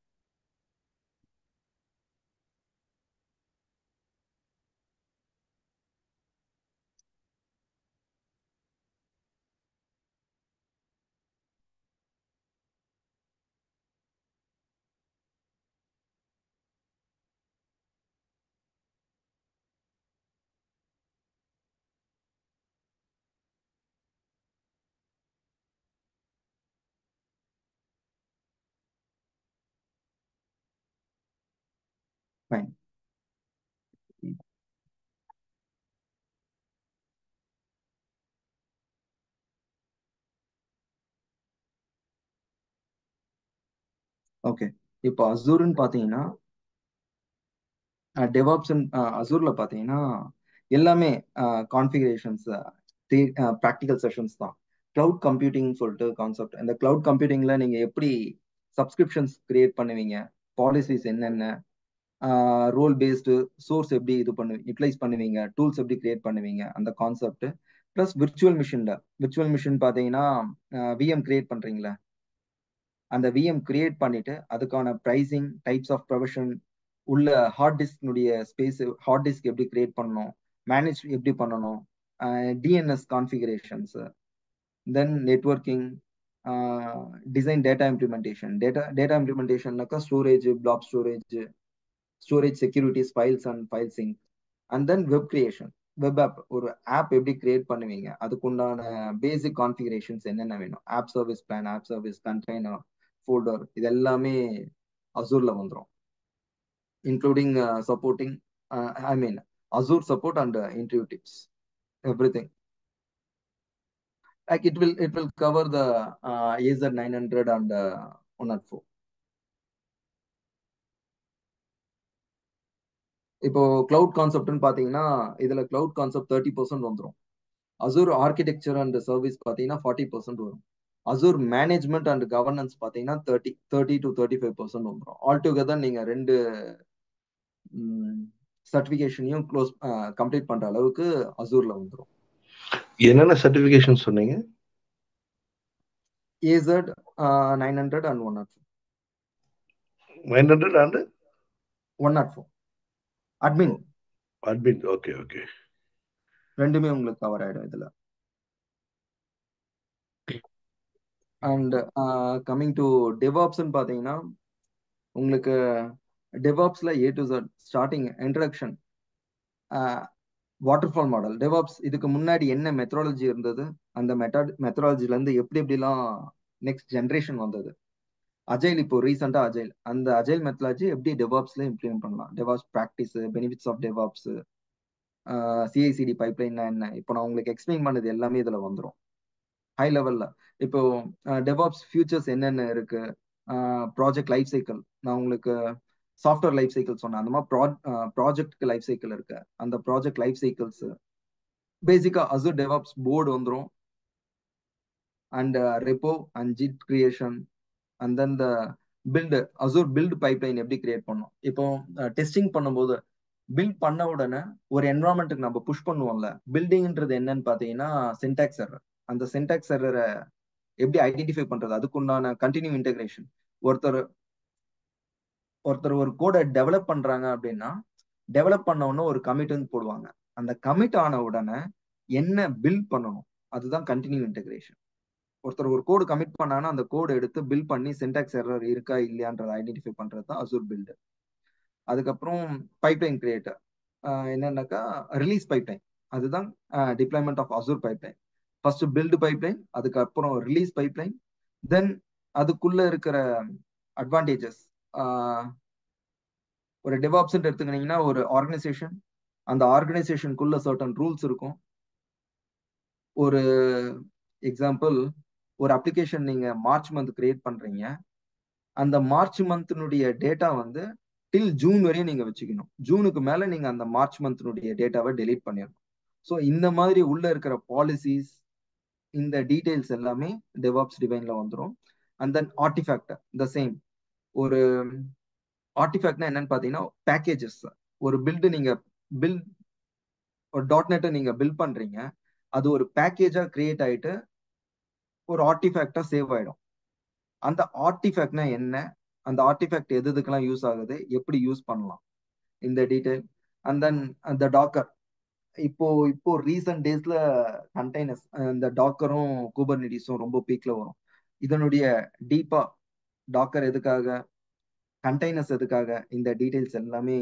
Fine. Okay இப்போ அசூர்னு பார்த்தீங்கன்னா டெவாப்ஸ் அசூர்ல பார்த்தீங்கன்னா எல்லாமே கான்ஃபிகரேஷன்ஸ் ப்ராக்டிக்கல் செஷன்ஸ் தான் கிளவுட் கம்ப்யூட்டிங் சொல்லிட்டு கான்செப்ட் இந்த கிளவுட் கம்ப்யூட்டிங்ல நீங்க எப்படி சப்ஸ்கிரிப்ஷன்ஸ் கிரியேட் பண்ணுவீங்க பாலிசிஸ் என்னென்ன ரோல் பேஸ்டு சோர்ஸ் எப்படி இது பண்ணு யூட்டிலைஸ் பண்ணுவீங்க டூல்ஸ் எப்படி கிரியேட் பண்ணுவீங்க அந்த கான்செப்ட் ப்ளஸ் விர்ச்சுவல் மிஷின்ல விர்ச்சுவல் மிஷின் பார்த்தீங்கன்னா விஎம் கிரியேட் பண்றீங்களா அந்த விஎம் கிரியேட் பண்ணிட்டு அதுக்கான ப்ரைசிங் டைப்ஸ் ஆஃப் ப்ரொஃபஷன் உள்ள ஹார்ட் டிஸ்க்னுடைய ஸ்பேஸ் ஹார்ட் டிஸ்க் எப்படி கிரியேட் பண்ணணும் மேனேஜ் எப்படி பண்ணணும் DNS configurations then networking design data implementation data data இம்ப்ளிமெண்டேஷன்னாக்கா storage block storage storage securities files and file sync and then web creation web app ஒரு app எப்படி create பண்ணுவீங்க அதுக்குண்டான basic configurations என்னென்ன வேணும் app service plan app service container folder இது எல்லாமே அசூர்ல வந்துடும் including supporting I mean Azure support and interview tips everything like it will it will cover the uh, AZ 900 and uh, 104 இப்போ cloud கான்செப்ட்னு பார்த்தீங்கன்னா இதுல கிளவுட் கான்செப்ட் தேர்ட்டி பர்சன்ட் வந்துடும் Azure architecture and service பார்த்தீங்கன்னா forty percent வரும் Azure management and governance பார்த்தீங்கன்னா thirty thirty to thirty five percent வந்துடும் all together நீங்க ரெண்டு சர்டிஃபிகேஷனையும் க்ளோஸ் கம்ப்ளீட் பண்ற அளவுக்கு அசூர்ல வந்துடும் என்னென்ன சர்டிஃபிகேஷன் சொன்னீங்க AZ nine hundred and one not four nine hundred and one not four admin admin okay okay ரெண்டுமே உங்களுக்கு கவர் ஆயிடும் இதுல அண்ட் கம்மிங் டு டெவாப்ஸ்ன்னு பார்த்தீங்கன்னா உங்களுக்கு டெவாப்ஸ்ல A to Z starting introduction waterfall model DevOps இதுக்கு முன்னாடி என்ன மெத்தடாலஜி இருந்தது அந்த மெத்தட் மெத்தடாலஜில இருந்து எப்படி எப்படிலாம் நெக்ஸ்ட் ஜென்ரேஷன் வந்தது அஜைல் இப்போ ரீசெண்டா அஜைல் அந்த அஜைல் மெத்தடாலஜி எப்படி டெவாப்ஸ்ல இம்ப்ளிமெண்ட் பண்ணலாம் DevOps practice benefits of DevOps CICD பைப்லைன்னா என்ன இப்போ நான் உங்களுக்கு எக்ஸ்பிளைன் பண்ணது எல்லாமே இதுல வந்துடும் ஹை லெவல்ல இப்போ டெவாப்ஸ் ஃபியூச்சர்ஸ் என்னென்ன இருக்கு ப்ராஜெக்ட் லைஃப் சைக்கிள் நான் உங்களுக்கு சாஃப்ட்வேர் லைஃப் சைக்கிள் சொன்னேன் அந்த மாதிரி ப்ரா ப்ராஜெக்ட்க்கு லைஃப் சைக்கிள் இருக்கு அந்த ப்ராஜெக்ட் லைஃப் சைக்கிள்ஸ் பேசிக்கா அசூர் டெவாப்ஸ் போர்டு வந்துடும் and repo and Git creation and then the build Azure build pipeline எப்படி கிரியேட் பண்ணோம் இப்போ டெஸ்டிங் பண்ணும்போது பில்ட் பண்ண உடனே ஒரு என்வரான்மெண்ட்டுக்கு நம்ம புஷ் பண்ணுவோம்ல பில்டிங்ன்றது என்னன்னு பார்த்தீங்கன்னா சின்டாக்ஸ் எரர் அந்த சின்டாக்ஸ் எரரை எப்படி ஐடென்டிஃபை பண்றது அதுக்குண்டான கண்டினியூ இன்டெகிரேஷன் ஒருத்தர் ஒருத்தர் ஒரு கோடை டெவலப் பண்றாங்க அப்படின்னா டெவலப் பண்ண உடனே ஒரு கமிட்னு போடுவாங்க அந்த கமிட் ஆன உடனே என்ன பில்ட் பண்ணணும் அதுதான் கண்டினியூ இன்டெகிரேஷன் ஒருத்தர் ஒரு கோடு கமிட் பண்ணாங்கன்னா அந்த கோடு எடுத்து பில்ட் பண்ணி சின்டாக்ஸ் எரர் இருக்கா இல்லையான்றதை ஐடென்டிஃபை பண்றது தான் அசூர் பில்டு அதுக்கப்புறம் பைப்லைன் கிரியேட்டர் என்னன்னாக்கா ரிலீஸ் பைப்லைன் அதுதான் deployment of Azure pipeline first build pipeline அதுக்கப்புறம் ரிலீஸ் பைப்லைன் தென் அதுக்குள்ள இருக்கிற அட்வான்டேஜஸ் ஒரு டெவாப்ஸ் எடுத்துக்கிட்டீங்கன்னா ஒரு ஆர்கனைசேஷன் அந்த ஆர்கனைசேஷனுக்குள்ள சர்டன் ரூல்ஸ் இருக்கும் ஒரு எக்ஸாம்பிள் ஒரு அப்ளிகேஷன் நீங்க மார்ச் மந்த் கிரியேட் பண்றீங்க அந்த மார்ச் மந்த்னுடைய டேட்டா வந்து டில் ஜூன் வரையும் நீங்க வச்சுக்கணும் ஜூனுக்கு மேல நீங்க அந்த மார்ச் மந்த்னுடைய டேட்டாவை டெலீட் பண்ணிடணும் ஸோ இந்த மாதிரி உள்ள இருக்கிற பாலிசிஸ் இந்த டீடைல்ஸ் எல்லாமே டெவாப்ஸ் டிவைன்ல வந்துடும் and then artifact the same ஒரு ஆர்டிஃபேக்ட்னா என்னன்னு பார்த்தீங்கன்னா பேக்கேஜஸ் ஒரு பில்டு நீங்க பில் ஒரு டாட் நெட்டை நீங்க பில் பண்றீங்க அது ஒரு பேக்கேஜா கிரியேட் ஆயிட்டு ஒரு ஆர்டிஃபேக்டா சேவ் ஆயிடும் அந்த ஆர்டிஃபேக்ட்னா என்ன அந்த ஆர்டிஃபேக்ட் எது எதுக்கெல்லாம் யூஸ் ஆகுது எப்படி யூஸ் பண்ணலாம் இந்த டீடைல் அண்ட் தென் அந்த டாக்கர் இப்போ இப்போ ரீசன்ட் டேஸ்ல கண்டெய்னர்ஸ் இந்த டாக்கரும் கூபர்னிட்டிஸும் ரொம்ப பீக்ல வரும் இதனுடைய டீப்பா டாக்கர் எதுக்காக கண்டெய்னர்ஸ் எதுக்காக இந்த டீடைல்ஸ் எல்லாமே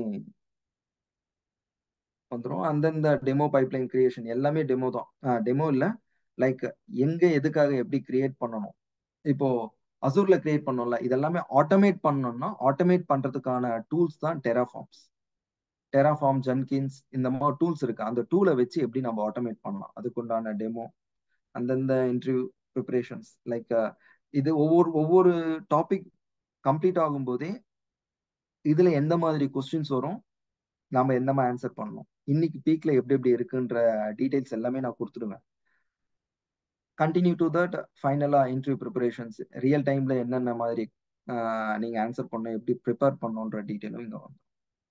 வந்துடும் அந்தந்த டெமோ பைப்லைன் கிரியேஷன் எல்லாமே டெமோ தான் டெமோ இல்லை லைக் எங்க எதுக்காக எப்படி கிரியேட் பண்ணணும் இப்போ அசூர்ல கிரியேட் பண்ணோம்ல இதெல்லாமே ஆட்டோமேட் பண்ணணும்னா ஆட்டோமேட் பண்றதுக்கான டூல்ஸ் தான் டெராஃபார்ம்ஸ் டெராஃபார்ம் ஜன்கின்ஸ் இந்த மாதிரி டூல்ஸ் இருக்கு அந்த டூலை வச்சு எப்படி நம்ம ஆட்டோமேட் பண்ணலாம் அதுக்குண்டான டெமோ அந்தந்த இன்டர்வியூ ப்ரிப்பரேஷன்ஸ் லைக் இது ஒவ்வொரு ஒவ்வொரு டாபிக் கம்ப்ளீட் ஆகும்போதே இதுல எந்த மாதிரி கொஸ்டின்ஸ் வரும் நாம எந்த மாதிரி ஆன்சர் பண்ணணும் இன்னைக்கு பீக்ல எப்படி எப்படி இருக்குன்ற டீடைல்ஸ் எல்லாமே நான் கொடுத்துடுவேன் கண்டினியூ டு தட் ஃபைனலா இன்டர்வியூ ப்ரிப்பரேஷன்ஸ் ரியல் டைம்ல என்னென்ன மாதிரி ஆஹ், நீங்க ஆன்சர் பண்ணணும் எப்படி ப்ரிப்பேர் பண்ணணுன்ற டீட்டெயிலும் இங்க வரும்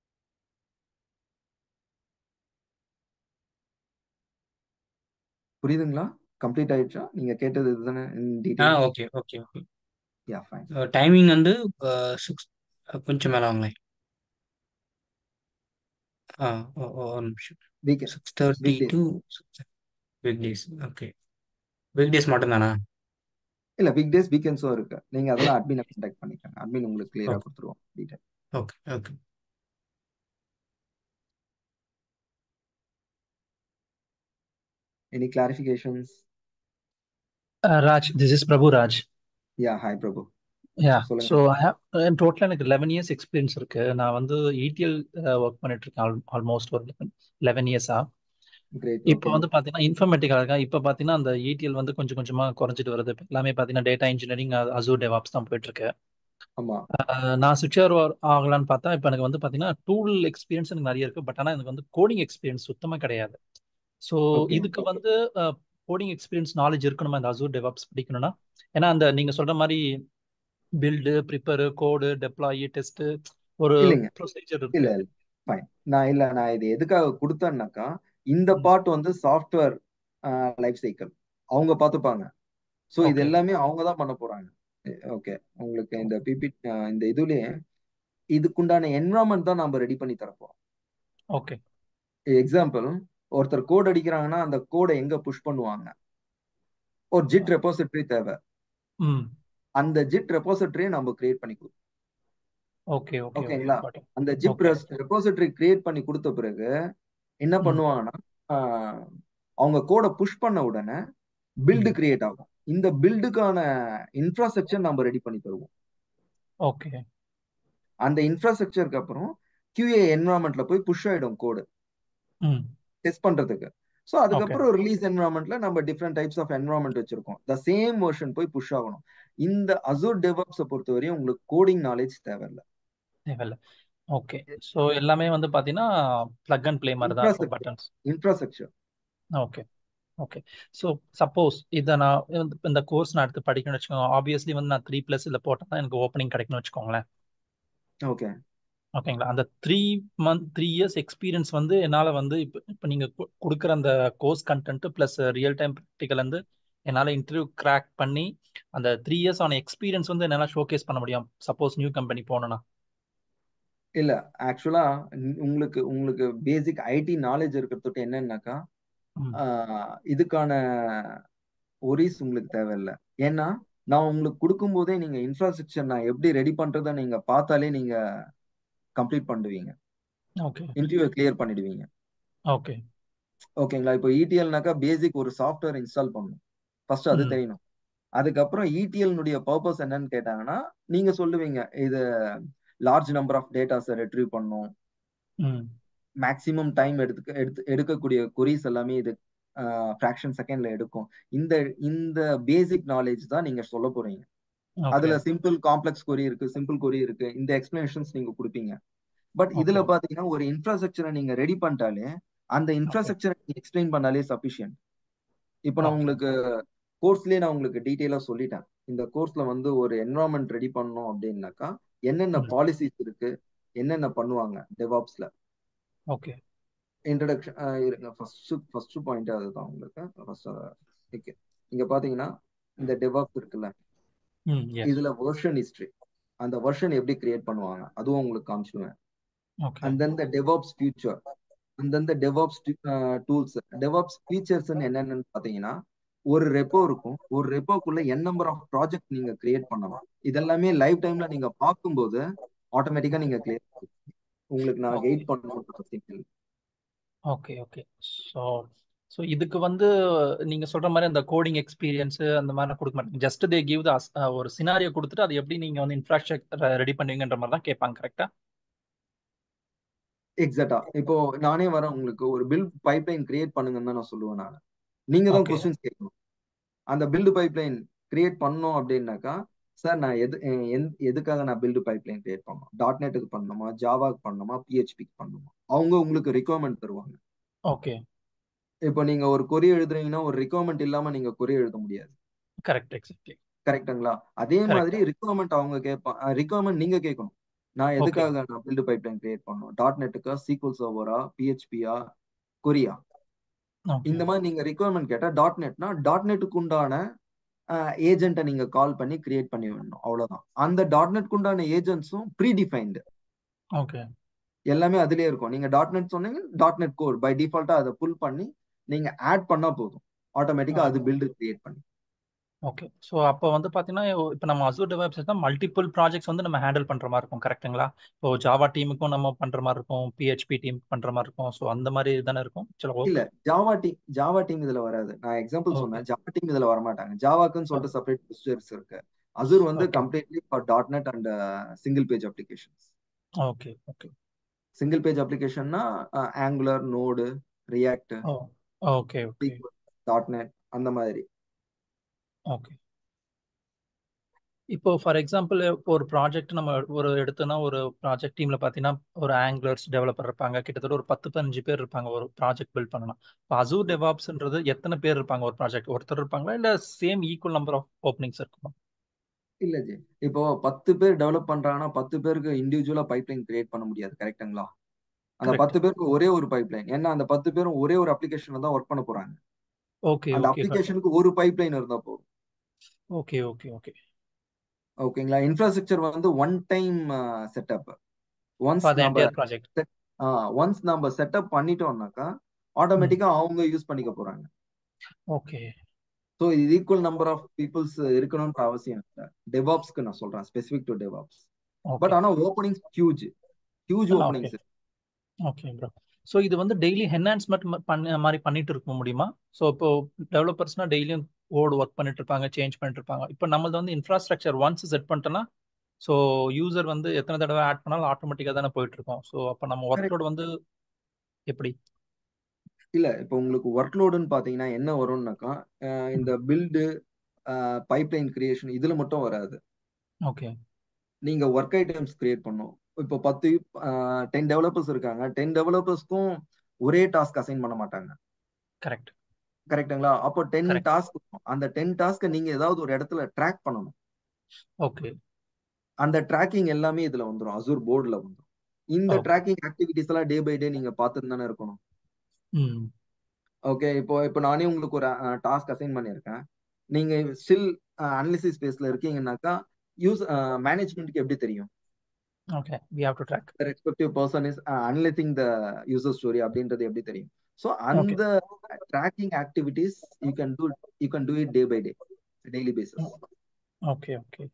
புரியுதுங்களா கம்ப்ளீட் ஆயிடுச்சா நீங்க கேட்டது இதுதானே in a detail okay okay okay yeah fine timing வந்து சிக்ஸ் கொஞ்சம் மேலே வாங்களேன் ஆ ஓ ஓ, ஒரு நிமிஷம் week six thirty week to week days okay week days மட்டும்தானா இல்ல வீக் டேஸ் வீக்கெண்ட்ஸும் இருக்கு நீங்க அதெல்லாம் அட்மினை கான்டாக்ட் பண்ணிக்கோங்க அட்மின் உங்களுக்கு கிளியரா ஓகே கொடுத்துருவோம் detail okay okay any clarifications Uh, Raj, this is Prabhu Raj. Yeah hi Prabhu Yeah, சொல்லுங்க so I have in total எனக்கு 11 years experience இருக்கு நான் வந்து ETL ஒர்க் பண்ணிட்டு இருக்கேன் ஆல்மோஸ்ட் ஒரு 11 இயர்ஸா கிரேட் இப்போ ஓகே வந்து பார்த்தீங்கன்னா இன்ஃபர்மேட்டிக்கா இருக்கா இப்போ பார்த்தீங்கன்னா அந்த ETL வந்து கொஞ்சம் கொஞ்சமா குறைஞ்சிட்டு வருது இப்ப எல்லாமே பார்த்தீங்கன்னா டேட்டா இன்ஜினியரிங் அசூர் டெவாப்ஸ் தான் போயிட்டு இருக்கு ஆமா அஹ் நான் சுவிட்ச் ஆகலான்னு பார்த்தா இப்போ எனக்கு வந்து பார்த்தீங்கன்னா டூல் எக்ஸ்பீரியன்ஸ் எனக்கு நிறைய இருக்கு பட் ஆனால் எனக்கு வந்து கோடிங் எக்ஸ்பீரியன்ஸ் சுத்தமா கிடையாது ஸோ ஓகே இதுக்கு வந்து கோடிங் எக்ஸ்பீரியன்ஸ் நாலேஜ் இருக்கணுமா இந்த அசூர் டெவாப்ஸ் படிக்கணும்னா ஏன்னா அந்த நீங்க சொல்ற மாதிரி build prepare code deploy test ஒரு இல்லைங்க ப்ரொசீஜர் இல்ல இருக்கு இல்ல ஃபைன் நான் இல்ல நான் இது எதுக்காக கொடுத்தேன்னாக்கா இந்த ம், பார்ட் வந்து சாஃப்ட்வேர் லைஃப் சைக்கிள் அவங்க பார்த்துப்பாங்க ஸோ இது ஓகே எல்லாமே அவங்க தான் பண்ண போறாங்க ஓகே உங்களுக்கு இந்த பிபி இந்த இதுலயே இதுக்குண்டான என்வரான்மெண்ட் தான் நம்ம ரெடி பண்ணி தரப்போம் ஓகே எக்ஸாம்பிள் ஒருத்தர் கோட் அடிக்கிறாங்கன்னா அந்த கோடை எங்க புஷ் பண்ணுவாங்க ஒரு ஜிட் ரெபாசிட்டரி தேவை ம் அந்த ஜிட் ரெபாசிட்டரியை நம்ம கிரியேட் பண்ணி கொடுப்போம் ஓகே ஓகே ஓகே ஓகேங்களா got it. அந்த ஜிப் ஓகே ரெபாசிட்டரி கிரியேட் பண்ணி கொடுத்த பிறகு என்ன ம் பண்ணுவாங்கன்னா ஆஹ், அவங்க கோடை புஷ் பண்ண உடனே பில்டு ம் கிரியேட் ஆகும் இந்த பில்டுக்கான இன்ஃப்ராஸ்ட்ரக்சர் நம்ம ரெடி பண்ணி தருவோம் ஓகே அந்த இன்ஃப்ராஸ்ட்ரக்சருக்கு அப்புறம் QA என்வரான்மெண்ட்ல போய் புஷ் ஆயிடும் கோடு ம் டெஸ்ட் பண்றதுக்கு ஸோ ஓகே அதுக்கப்புறம் ரிலீஸ் என்வரான்மெண்ட்ல நம்ம டிஃப்ரெண்ட் டைப்ஸ் ஆஃப் என்வரான்மெண்ட் வச்சிருக்கோம் த சேம் வெர்ஷன் போய் புஷ் ஆகணும் இந்த அசூர் டெவலப்ஸை பொறுத்தவரையும் உங்களுக்கு கோடிங் நாலேஜ் தேவையில்லை தேவையில்ல ஓகே ஸோ எல்லாமே வந்து பார்த்தீங்கன்னா பிளக் அண்ட் ப்ளே மாதிரி தான் இருக்கும் infrastructure buttons infrastructure okay okay so suppose இதை நான் இந்த இந்த கோர்ஸ் நான் எடுத்து படிக்கணும்னு வச்சுக்கோங்க ஆப்வியஸ்லி வந்து நான் த்ரீ ப்ளஸ் இதில் போட்டால் தான் எனக்கு ஓப்பனிங் கிடைக்கும்னு வச்சுக்கோங்களேன் ஓகே ஓகேங்களா அந்த three month three years experience வந்து என்னால் வந்து இப்போ இப்போ நீங்கள் கொடுக்குற அந்த course content plus real time practical வந்து என்னால் இன்டர்வியூ கிராக் பண்ணி அந்த த்ரீ இயர்ஸ் ஆன எக்ஸ்பீரியன்ஸ் வந்து என்னால் ஷோகேஸ் பண்ண முடியும் சப்போஸ் நியூ கம்பெனி போனோன்னா இல்ல ஆக்சுவலா உங்களுக்கு உங்களுக்கு பேசிக் ஐடி நாலேஜ் இருக்கிறது என்னன்னாக்கா ம் ஆஹ் இதுக்கான ஒரிஸ் உங்களுக்கு தேவையில்லை ஏன்னா நான் உங்களுக்கு கொடுக்கும்போதே நீங்க இன்ஃப்ராஸ்ட்ரக்சர் நான் எப்படி ரெடி பண்றதை நீங்க பார்த்தாலே நீங்க கம்ப்ளீட் பண்ணுவீங்க ஓகே இன்டர்வியூ கிளியர் பண்ணிடுவீங்க ஓகே ஓகேங்களா இப்போ இடிஎல்னாக்கா பேசிக் ஒரு சாஃப்ட்வேர் இன்ஸ்டால் பண்ணணும் ஃபர்ஸ்ட் அது ம் தெரியணும் அதுக்கப்புறம் இடிஎல்னுடைய பர்பஸ் என்னன்னு கேட்டாங்கன்னா நீங்க சொல்லுவீங்க இது லார்ஜ் நம்பர் ஆஃப் டேட்டாஸை ரெட்ரீவ் பண்ணும் ம் மேக்ஸிமம் டைம் எடுத்துக்க எடுத்து எடுக்கக்கூடிய கொரிஸ் எல்லாமே இது ஃப்ராக்ஷன் செகண்ட்ல எடுக்கும் இந்த இந்த பேசிக் நாலேஜ் தான் நீங்க சொல்ல போறீங்க ஓகே அதுல சிம்பிள் காம்ப்ளெக்ஸ் கொரி இருக்கு சிம்பிள் கொரி இருக்கு இந்த எக்ஸ்பிளனேஷன்ஸ் நீங்க கொடுப்பீங்க பட் இதுல ஓகே பாத்தீங்கன்னா ஒரு இன்ஃப்ராஸ்ட்ரக்சரை நீங்க ரெடி பண்ணிட்டாலே அந்த ஓகே இன்ஃப்ராஸ்ட்ரக்சரை நீங்க எக்ஸ்பிளைன் பண்ணாலே சஃபிஷியன்ட் இப்போ நான் ஓகே உங்களுக்கு கோர்ஸ்லயே நான் உங்களுக்கு டீட்டெயிலா சொல்லிட்டேன் இந்த கோர்ஸ்ல வந்து ஒரு என்வரான்மெண்ட் ரெடி பண்ணணும் அப்படின்னாக்கா என்னென்ன ம் பாலிசிஸ் இருக்கு என்னென்ன பண்ணுவாங்க டெவாப்ஸ்ல ஓகே இன்ட்ரடக்ஷன் இருங்க ஃபர்ஸ்ட் ஃபர்ஸ்ட் பாயிண்ட் அதுதான் உங்களுக்கு ஃபர்ஸ்ட் ஓகே இங்க பாத்தீங்கன்னா இந்த டெவாப்ஸ் இருக்குல்ல ம் எஸ் இதுல வெர்ஷன் ஹிஸ்டரி அந்த வெர்ஷன் எப்படி கிரியேட் பண்ணுவாங்க அதுவும் உங்களுக்கு காமிச்சிடுவேன் okay and then the DevOps future and then the DevOps tools DevOps features என்னென்னு பாத்தீங்கன்னா ஒரு ரெப்போ இருக்கும் ஒரு ரெப்போக்குள்ள என் நம்பர் ஆஃப் ப்ராஜெக்ட் நீங்க கிரியேட் பண்ணலாம் இதெல்லாமே லைவ் டைம்ல நீங்க பார்க்கும்போது ஆட்டோமேட்டிக்கா நீங்க கிளியர் உங்களுக்கு நான் ஓகே கைட் பண்ணணும் அவசியம் இல்லை ஓகே ஓகே ஸோ ஸோ இதுக்கு வந்து நீங்க சொல்ற மாதிரி அந்த கோடிங் எக்ஸ்பீரியன்ஸ் அந்த மாதிரி கொடுக்க மாட்டேங்க ஜஸ்ட் தே கிவ் த ஒரு சினாரியோ கொடுத்துட்டு அது எப்படி நீங்க வந்து இன்ஃப்ராஸ்ட்ரக்சர் ரெடி பண்ணுவீங்கன்ற மாதிரி தான் கேட்பாங்க கரெக்டா எக்ஸாக்டா இப்போ நானே வரேன் உங்களுக்கு ஒரு பில் பைப்லைன் கிரியேட் பண்ணுங்கன்னு தான் நான் சொல்லுவேன் நான் நீங்க தான் ஓகே கொஸ்டின்ஸ் கேட்கணும் அந்த பில்டு பைப்லைன் கிரியேட் பண்ணோம் அப்படின்னாக்கா சார் நான் எது எ- எந்த- எதுக்காக நான் பில்டு பைப்லைன் கிரியேட் பண்ணணும் டாட் நெட்டுக்கு பண்ணணுமா ஜாவாக்கு பண்ணணுமா பிஹெச்பிக்கு பண்ணணுமா அவங்க உங்களுக்கு ரெக்குவயர்மெண்ட் தருவாங்க ஓகே இப்போ நீங்க ஒரு கொரி எழுதுறீங்கன்னா ஒரு ரெக்குவயர்மெண்ட் இல்லாம நீங்க கொரி எழுத முடியாது கரெக்ட் எக்ஸாக்ட்லி கரெக்ட்டுங்களா அதே கரெக்ட் மாதிரி ரிக்குவயர்மெண்ட் அவங்க கேட்பாங்க ரிக்குவயர்மெண்ட் நீங்க கேட்கணும் நான் ஓகே எதுக்காக நான் பில்டு பைப்லைன் கிரியேட் பண்ணணும் டாட் நெட்டுக்கா சீக்வல் சர்வரா பிஹெச்பியா கொரியா ஓகே இந்த மாதிரி நீங்க ரிக்குவயர்மெண்ட் கேட்டா டாட் நெட்னா டாட் நெட்டுக்கு உண்டான ஏஜென்ட்டை நீங்க கால் பண்ணி கிரியேட் பண்ணி விடணும் அவ்வளவுதான் அந்த டாட் நெட்க்கு உண்டான ஏஜென்ட்ஸும் ப்ரீ டிஃபைன்டு ஓகே எல்லாமே அதுலயே இருக்கும் நீங்க டாட் நெட் சொன்னீங்க டாட் நெட் கோட் பை டிஃபால்ட்டா அதை புல் பண்ணி நீங்க ஆட் பண்ணா போதும் ஆட்டோமேட்டிக்கா அது ஓகே பில்டு கிரியேட் பண்ணி ஓகே ஸோ அப்போ வந்து பார்த்தீங்கன்னா இப்போ நம்ம அசூர் டெவலப்ஸ் தான் மல்டிபிள் ப்ராஜெக்ட்ஸ் வந்து நம்ம ஹேண்டில் பண்ணுற மாதிரி இருக்கும் கரெக்ட்டுங்களா இப்போ ஜாவா டீமுக்கும் நம்ம பண்ணுற மாதிரி இருக்கும் பிஹெச்பி டீம் பண்ணுற மாதிரி இருக்கும் ஸோ அந்த மாதிரி தானே இருக்கும் சில இல்ல work Java team Java team இதுல வராது நான் எக்ஸாம்பிள் ஓகே சொன்னேன் ஜாவா டீம் இதுல வரமாட்டாங்க ஜாவாக்குன்னு சொல்லிட்டு செப்பரேட் ப்ரொசீஜர்ஸ் இருக்கு அசூர் வந்து okay completely for dot net and single page applications okay okay single page அப்ளிகேஷன்னா ஆங்குலர் நோடு ரியாக்ட் ஓ okay okay SQL dot net அந்த மாதிரி ஓகே இப்போ ஃபார் எக்ஸாம்பிள் இப்போ ஒரு ப்ராஜெக்ட் நம்ம ஒரு எடுத்தோன்னா ஒரு ப்ராஜெக்ட் டீம்ல பார்த்தீங்கன்னா ஒரு ஆங்குலர்ஸ் டெவலப்பர் இருப்பாங்க கிட்டத்தட்ட ஒரு பத்து பதினஞ்சு பேர் இருப்பாங்க ஒரு ப்ராஜெக்ட் பில்ட் பண்ணணும் இப்போ அசூர் டெவாப்ஸ்ன்றது எத்தனை பேர் இருப்பாங்க ஒரு ப்ராஜெக்ட் ஒருத்தர் இருப்பாங்களா இல்லை same equal number of openings இருக்குமா இல்ல ஜி இப்போ பத்து பேர் டெவலப் பண்றாங்கன்னா பத்து பேருக்கு இண்டிவிஜுவலா பைப்லைன் கிரியேட் பண்ண முடியாது கரெக்ட்டுங்களா அந்த கரெக்ட் பத்து பேருக்கு ஒரே ஒரு பைப்லைன் ஏன்னா அந்த பத்து பேரும் ஒரே ஒரு அப்ளிகேஷன்ல தான் ஒர்க் பண்ண போறாங்க ஓகே அந்த ஓகே got it. அப்ளிகேஷனுக்கு ஒரு பைப்லைன் இருந்தா போதும் ஓகே ஓகே ஓகே ஓகேங்களா இன்ஃப்ராஸ்ட்ரக்சர் வந்து one time setup once for the நம்ம என்டையர் ப்ராஜெக்ட் ஒன்ஸ் நம்ம செட்டப் பண்ணிட்டோம்னாக்கா ம் ஆட்டோமேட்டிக்கா அவங்க யூஸ் பண்ணிக்க போறாங்க ஓகே ஸோ இது ஈக்குவல் நம்பர் ஆஃப் பீப்புள்ஸ் இருக்கணும்ன்ற அவசியம் இல்லை டெவாப்ஸ்க்கு நான் சொல்றேன் specific to DevOps but okay ஆனா openings huge huge okay openings okay bro so இது வந்து டெய்லி என்ஹான்ஸ்மெண்ட் பண்ண மாதிரி பண்ணிட்டு இருக்க முடியுமா ஸோ இப்போ டெவலப்பர்ஸ்னா டெய்லியும் கோட் ஒர்க் பண்ணிட்டு இருப்பாங்க சேஞ்ச் பண்ணிட்டு இருப்பாங்க இப்போ நம்மளது வந்து இன்ஃப்ராஸ்ட்ரக்சர் ஒன்ஸ் செட் பண்ணிட்டோம்னா ஸோ யூசர் வந்து எத்தனை தடவை ஆட் பண்ணாலும் ஆட்டோமேட்டிக்காக தானே போயிட்டு இருக்கோம் ஸோ அப்போ நம்ம ஒர்க் லோட் வந்து எப்படி இல்ல இப்போ உங்களுக்கு ஒர்க் லோடுன்னு பாத்தீங்கன்னா என்ன வரும்னாக்கா அஹ் இந்த பில்டு பைப்லைன் கிரியேஷன் இதுல மட்டும் வராது ஓகே நீங்க ஒர்க் ஐட்டம்ஸ் கிரியேட் பண்ணும் இப்போ பத்து டென் டெவலப்பர்ஸ் இருக்காங்க டென் டெவலப்பர்ஸ்க்கும் ஒரே டாஸ்க் அசைன் பண்ண மாட்டாங்க கரெக்ட் கரெக்ட்டுங்களா அப்போ டென் கரெக்ட் டாஸ்க் அந்த டென் டாஸ்க்கை நீங்க ஏதாவது ஒரு இடத்துல ட்ராக் பண்ணணும் ஓகே அந்த ட்ராக்கிங் எல்லாமே இதுல வந்துடும் அசூர் போர்டுல வந்துடும் இந்த ஓகே ட்ராக்கிங் ஆக்டிவிட்டிஸ் எல்லாம் டே பை டே நீங்க பார்த்துட்டு தானே இருக்கணும் ம் ஓகே இப்போ இப்போ நானே உங்களுக்கு ஒரு டாஸ்க் அசைன் பண்ணியிருக்கேன் நீங்க ஸ்டில் அனாலிசிஸ் ஸ்பேஸ்ல இருக்கீங்கன்னாக்கா யூஸ் மேனேஜ்மெண்ட்க்கு எப்படி தெரியும் okay we have to track the respective person is uh, analyzing the user story அப்படின்றது எப்படி தெரியும் ஸோ ஓகே அந்த tracking activities you can do you can do it day by day daily basis okay okay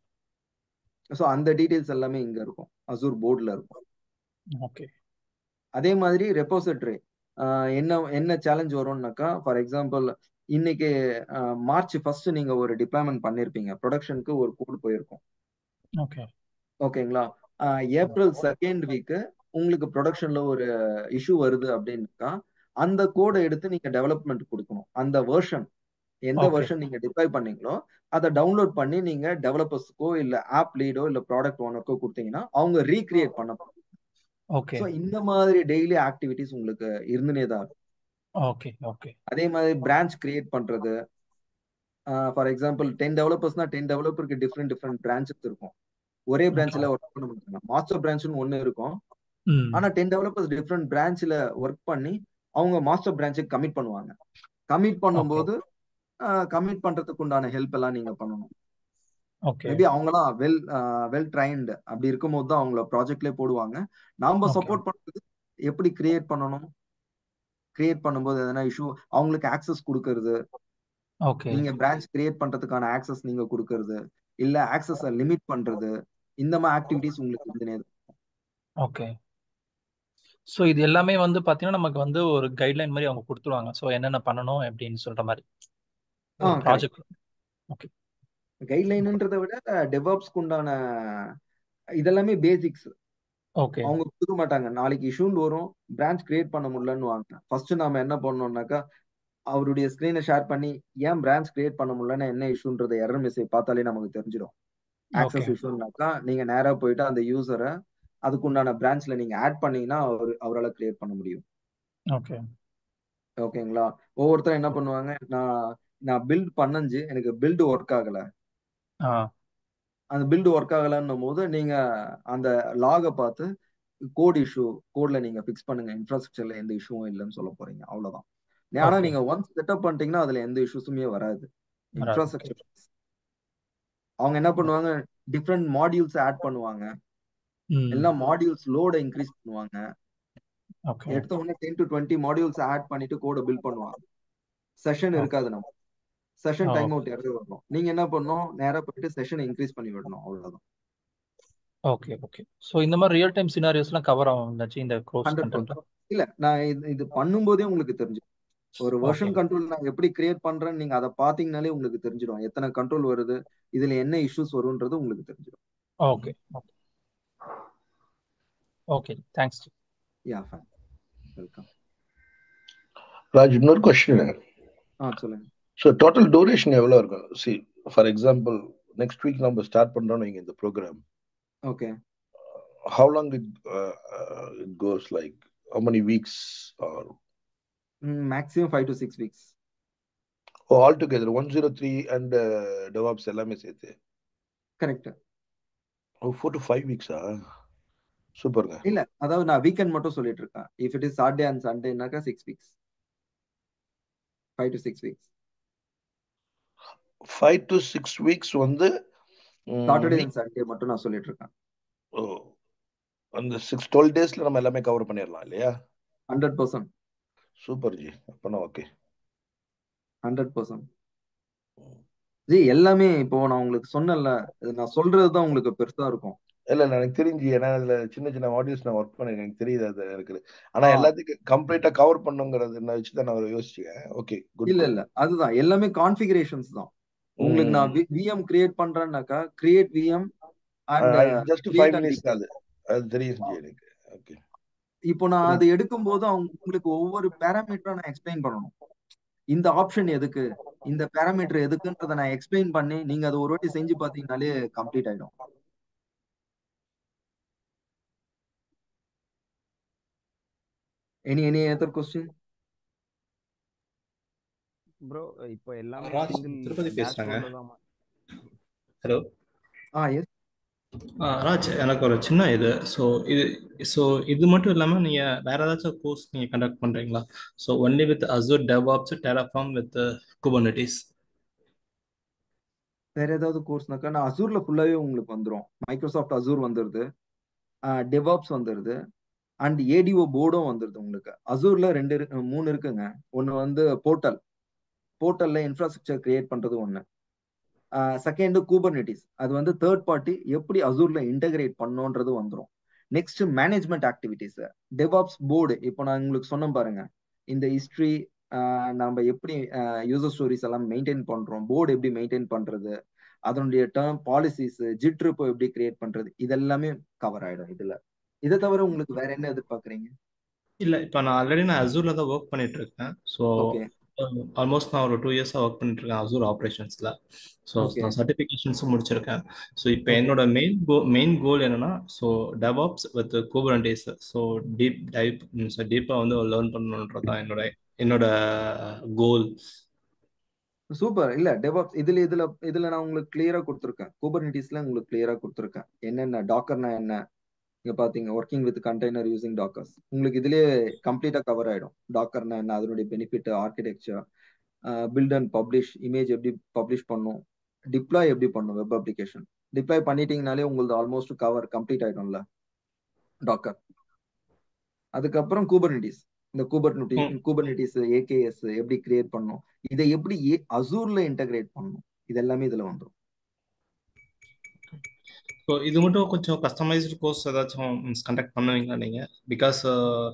so அந்த details எல்லாமே இங்க இருக்கும் Azure போர்டில் இருக்கும் ஓகே அதே மாதிரி ரெப்போசிட்டரி என்ன என்ன சேலஞ்ச் வரும்னாக்கா ஃபார் எக்ஸாம்பிள் இன்னைக்கு மார்ச் ஃபர்ஸ்ட் நீங்க ஒரு டிப்ளாய்மெண்ட் பண்ணிருப்பீங்க ப்ரொடக்ஷனுக்கு ஒரு கோட் போயிருக்கும் ஓகே ஓகேங்களா ஏப்ரல் செகண்ட் வீக் உங்களுக்கு ப்ரொடக்ஷன்ல ஒரு இஷ்யூ வருது அப்படின்னாக்கா அந்த கோடை எடுத்து நீங்க டெவலப்மெண்ட் கொடுக்கணும் அந்த வெர்ஷன் எந்த ஓகே வெர்ஷன் நீங்க டிப்ளாய் பண்ணீங்களோ அதை டவுன்லோட் பண்ணி நீங்க டெவலப்பர்ஸ்க்கோ இல்ல ஆப் லீடோ இல்ல ப்ராடக்ட் ஓனருக்கோ கொடுத்தீங்கன்னா அவங்க ரீக்ரியேட் பண்ண ஓகே ஸோ இந்த மாதிரி டெய்லி ஆக்டிவிட்டிஸ் உங்களுக்கு இருந்துனே தான் இருக்கும் ஓகே ஓகே அதே மாதிரி பிரான்ச் கிரியேட் பண்றது ஃபார் எக்ஸாம்பிள் டென் டெவலப்பர்ஸ்னா டென் டெவலப்பருக்கு டிஃப்ரெண்ட் டிஃப்ரெண்ட் பிரான்ச்சஸ் இருக்கும் ஒரே ஓகே பிரான்ச்ல ஒர்க் பண்ண மாட்டாங்க மாஸ்டர் பிரான்ச்னு ஒன்னு இருக்கும் ம் ஆனா டென் டெவலப்பர்ஸ் டிஃப்ரெண்ட் பிரான்ச்ல ஒர்க் பண்ணி அவங்க மாஸ்டர் பிரான்ச்சுக்கு கமிட் பண்ணுவாங்க கமிட் ஓகே பண்ணும்போது கமிட் பண்றதுக்கு உண்டான ஹெல்ப் எல்லாம் நீங்க பண்ணணும் ஓகே மேபி அவங்களாம் வெல் வெல் ட்ரைன்டு அப்படி இருக்கும்போது தான் அவங்கள ப்ராஜெக்ட்லேயே போடுவாங்க நாம ஓகே சப்போர்ட் பண்றது எப்படி கிரியேட் பண்ணணும் கிரியேட் பண்ணும்போது எதனா இஷ்யூ அவங்களுக்கு ஆக்சஸ் கொடுக்கறது ஓகே நீங்க பிரான்ச் கிரியேட் பண்றதுக்கான ஆக்சஸ் நீங்க கொடுக்கறது இல்ல ஆக்சஸ் லிமிட் பண்றது இந்த மாதிரி ஆக்டிவிட்டிஸ் உங்களுக்கு இருந்துனே இருக்கும். ஓகே ஸோ இது எல்லாமே வந்து பார்த்தீங்கன்னா நமக்கு வந்து ஒரு கைட்லைன் மாதிரி அவங்க கொடுத்துருவாங்க ஸோ என்னென்ன பண்ணணும் அப்படின்னு சொல்ற மாதிரி ஆ ஒரு கரெக்ட் ப்ராஜெக்ட் ஓகே கைட்லைன்ன்றதை விட டெவாப்ஸ்க்கு உண்டான இதெல்லாமே பேசிக்ஸ் ஓகே அவங்க கொடுக்க மாட்டாங்க நாளைக்கு இஷ்யூன்னு வரும் பிரான்ச் கிரியேட் பண்ண முடியலன்னு வாங்க ஃபர்ஸ்ட் நாம என்ன பண்ணோம்னாக்கா அவருடைய ஸ்கிரீனை ஷேர் பண்ணி ஏன் பிரான்ச் கிரியேட் பண்ண முடியலன்னா என்ன இஷ்யூன்றத எரர் மெசேஜ் பார்த்தாலே நமக்கு தெரிஞ்சிடும் ஆக்சஸ் ஓகே இஷ்யூனாக்கா நீங்க நேரா போயிட்டு அந்த யூசரை அதுக்குண்டான பிரான்ச்ல நீங்க ஆட் பண்ணீங்கன்னா அவர் அவரால் கிரியேட் பண்ண முடியும் ஓகே ஓகேங்களா ஒவ்வொருத்தரும் என்ன பண்ணுவாங்க நான் நான் பில்ட் பண்ணஞ்சு எனக்கு பில்டு ஒர்க் ஆகல ஆ அந்த பில்டு ஒர்க் ஆகலன்னும் போது நீங்க அந்த லாகை பார்த்து கோட் இஷ்யூ கோட்ல நீங்க ஃபிக்ஸ் பண்ணுங்க இன்ஃப்ராஸ்ட்ரக்சர்ல எந்த இஷ்யூவும் இல்லைன்னு சொல்ல போறீங்க அவ்வளவுதான் ஆனா ஓகே நீங்க ஒன்ஸ் செட்டப் பண்ணிட்டீங்கன்னா அதுல எந்த இஷ்யூஸுமே வராது வராது இன்ஃப்ராஸ்ட்ரக்சர் அவங்க என்ன பண்ணுவாங்க டிஃப்ரெண்ட் மாடியூல்ஸ் ஆட் பண்ணுவாங்க ம் எல்லா மாடியூல்ஸ் லோட இன்க்ரீஸ் பண்ணுவாங்க ஓகே எடுத்த உடனே ten to twenty modules add பண்ணிட்டு கோட பில்ட் பண்ணுவாங்க செஷன் ஓ இருக்காது நம்ம செஷன் ஓ டைம் அவுட் எரர் வரும் நீங்க என்ன பண்ணணும் நேரா போயிட்டு செஷனை இன்க்ரீஸ் பண்ணி விடணும் அவ்வளவுதான் ஓகே ஓகே ஸோ இந்த மாதிரி ரியல் டைம் சினாரியோஸ்லாம் கவர் ஆகும் இருந்தாச்சு இந்த க்ரோஸ் ஹண்ட்ரட் கண்டென்ட் பர்சன்ட் இல்ல நான் இது இது பண்ணும்போதே உங்களுக்கு தெரிஞ்சு ஒரு ஓகே வெர்ஷன் கண்ட்ரோல் நான் எப்படி கிரியேட் பண்றேன்னு நீங்க அதை பாத்தீங்கனாலே உங்களுக்கு தெரிஞ்சிடும் எத்தனை கண்ட்ரோல் வருது இதுல என்ன இஷ்யூஸ் வரும்ன்றது உங்களுக்கு தெரிஞ்சிடும் okay okay okay thanks yeah fine welcome Raj இன்னொரு கொஸ்டின் ஆ சொல்லுங்க ஸோ டோட்டல் டூரேஷன் எவ்வளோ இருக்கும் see for example next week நம்ம ஸ்டார்ட் பண்றோம் நீங்க இந்த program okay how long it it goes like how many weeks are maximum five to six weeks ஓ all together one zero three and DevOps எல்லாமே சேர்த்து correct ஓ four to five வீக்ஸா சூப்பருங்க இல்ல அதாவது நான் வீக்கெண்ட் மட்டும் சொல்லிட்டு இருக்கேன் if it is Saturday and சண்டேனாக்கா six weeks five to six weeks five to six weeks வந்து சாட்டர்டே வீக் அண்ட் சண்டே மட்டும் நான் சொல்லிட்டு இருக்கேன் ஓ அந்த சிக்ஸ் டுவெல் டேஸ்ல நம்ம எல்லாமே கவர் பண்ணிடலாம் இல்லையா ஹண்ட்ரட் பர்சன்ட் சூப்பர் ஜி அப்பனா ஓகே ஹண்ட்ரட் பர்சன்ட் ஜி எல்லாமே இப்போ நான் உங்களுக்கு சொன்னேன்ல இது நான் சொல்றதுதான் உங்களுக்கு பெருசா இருக்கும் இல்ல இல்ல எனக்கு தெரிஞ்சு ஏன்னா அதுல சின்ன சின்ன மாடியூல்ஸ் நான் ஒர்க் பண்ணேன் எனக்கு தெரியுது அது இருக்குது ஆனா ஆ எல்லாத்துக்கும் கம்ப்ளீட்டா கவர் பண்ணுங்கிறது நான் வச்சு தான் நான் யோசிச்சேன் ஓகே குட் இல்ல குட் இல்ல அதுதான் எல்லாமே கான்ஃபிகரேஷன்ஸ் தான் உங்களுக்கு நான் விஎம் கிரியேட் பண்றேன்னாக்கா create VM and just five create and minutes deploy அது அது தெரியும் ஜி எனக்கு ஓகே இப்போ நான் அது எடுக்கும் போது அவங்க உங்களுக்கு ஒவ்வொரு பேராமீட்டரா நான் எக்ஸ்பிளைன் பண்ணணும் இந்த ஆப்ஷன் எதுக்கு இந்த பேராமீட்டர் எதுக்குன்றத நான் எக்ஸ்பிளைன் பண்ணி நீங்க அதை ஒரு வாட்டி செஞ்சு பாத்தீங்கனாலே கம்ப்ளீட் ஆயிடும் any any other question bro இப்போ எல்லாமே ராஜ் சிங்கிள் திருப்பதி பேசுறாங்க டேஷ்போர்டில் தான் ஹலோ ஆ எஸ் ராஜ் எனக்கு ஒரு சின்ன இது ஸோ இது ஸோ இது மட்டும் இல்லாமல் நீங்கள் வேற ஏதாச்சும் கோர்ஸ் நீங்கள் கண்டக்ட் பண்ணுறீங்களா so only with Azure DevOps Terraform with Kubernetes வேற ஏதாவது கோர்ஸ்னாக்கா நான் அசூர்ல ஃபுல்லாவே உங்களுக்கு வந்துரும் மைக்ரோசாஃப்ட் அசூர் வந்துருது டெவாப்ஸ் வந்துருது அண்ட் ஏடிஓ போர்டும் வந்துருது உங்களுக்கு அசூர்ல ரெண்டு இரு- மூணு இருக்குங்க ஒன்னு வந்து போர்ட்டல் போர்ட்டல்ல இன்ஃப்ராஸ்ட்ரக்சர் கிரியேட் பண்றது ஒண்ணு செகண்ட் கூபர்னெட்டிஸ் அது வந்து தேர்ட் பார்ட்டி எப்படி அசூர்ல இன்டகிரேட் பண்ணோன்றது வந்துரும் next management activities DevOps board இப்போ நான் உங்களுக்கு சொன்னேன் பாருங்க இந்த ஹிஸ்டரி நம்ம எப்படி யூசர் ஸ்டோரிஸ் எல்லாம் மெயின்டைன் பண்றோம் போர்டு எப்படி மெயின்டைன் பண்றது அதனுடைய டேர்ம் பாலிசிஸ் ஜிட்ரிப்போ எப்படி கிரியேட் பண்றது இதெல்லாமே கவர் ஆயிடும் இதுல இதை தவிர உங்களுக்கு வேற என்ன எதிர்பார்க்கறீங்க இல்லை இப்போ நான் ஆல்ரெடி நான் அசூரில் தான் ஒர்க் பண்ணிட்டு இருக்கேன் ஸோ ஓகே ஆல்மோஸ்ட் நான் ஒரு டூ இயர்ஸாக ஒர்க் பண்ணிட்டு இருக்கேன் அசூர் ஆப்ரேஷன்ஸில் ஸோ ஓகே நான் சர்டிஃபிகேஷன்ஸும் முடிச்சிருக்கேன் ஸோ இப்போ என்னோட மெயின் கோ மெயின் கோல் என்னன்னா so DevOps with Kubernetes so deep type so டீப்பாக வந்து லேர்ன் பண்ணணுன்றது தான் என்னோட என்னோட கோல் சூப்பர் இல்ல டெவாப்ஸ் இதுல இதுல இதுல நான் உங்களுக்கு கிளியரா கொடுத்துருக்கேன் கூபர்னிட்டிஸ்ல உங்களுக்கு கிளியரா கொடுத்துருக்கேன் என்னென்ன டாக்கர்னா என்ன இங்க பாத்தீங்க working with container using dockers உங்களுக்கு இதுலயே கம்ப்ளீட்டா கவர் ஆயிடும் டாக்கர்னா என்ன அதனுடைய benefit architecture build and publish image எப்படி பப்ளிஷ் பண்ணும் டிப்ளாய் எப்படி பண்ணும் வெப் அப்ளிகேஷன் டிப்ளாய் பண்ணிட்டீங்கனாலே உங்களுக்கு ஆல்மோஸ்ட் கவர் கம்ப்ளீட் ஆயிடும்ல டாக்கர் அதுக்கப்புறம் கூபர்னிட்டிஸ் இந்த கூபர்னிட்டி ம் கூபர்னிட்டிஸ் ஏகேஎஸ் எப்படி கிரியேட் பண்ணும் இதை எப்படி அசூர்ல இன்டகிரேட் பண்ணணும் இது எல்லாமே இதுல வந்துடும் ஸோ இது மட்டும் கொஞ்சம் கஸ்டமைஸ்டு கோர்ஸ் ஏதாச்சும் கண்டக்ட் பண்ணுவீங்களா நீங்கள் பிகாஸ்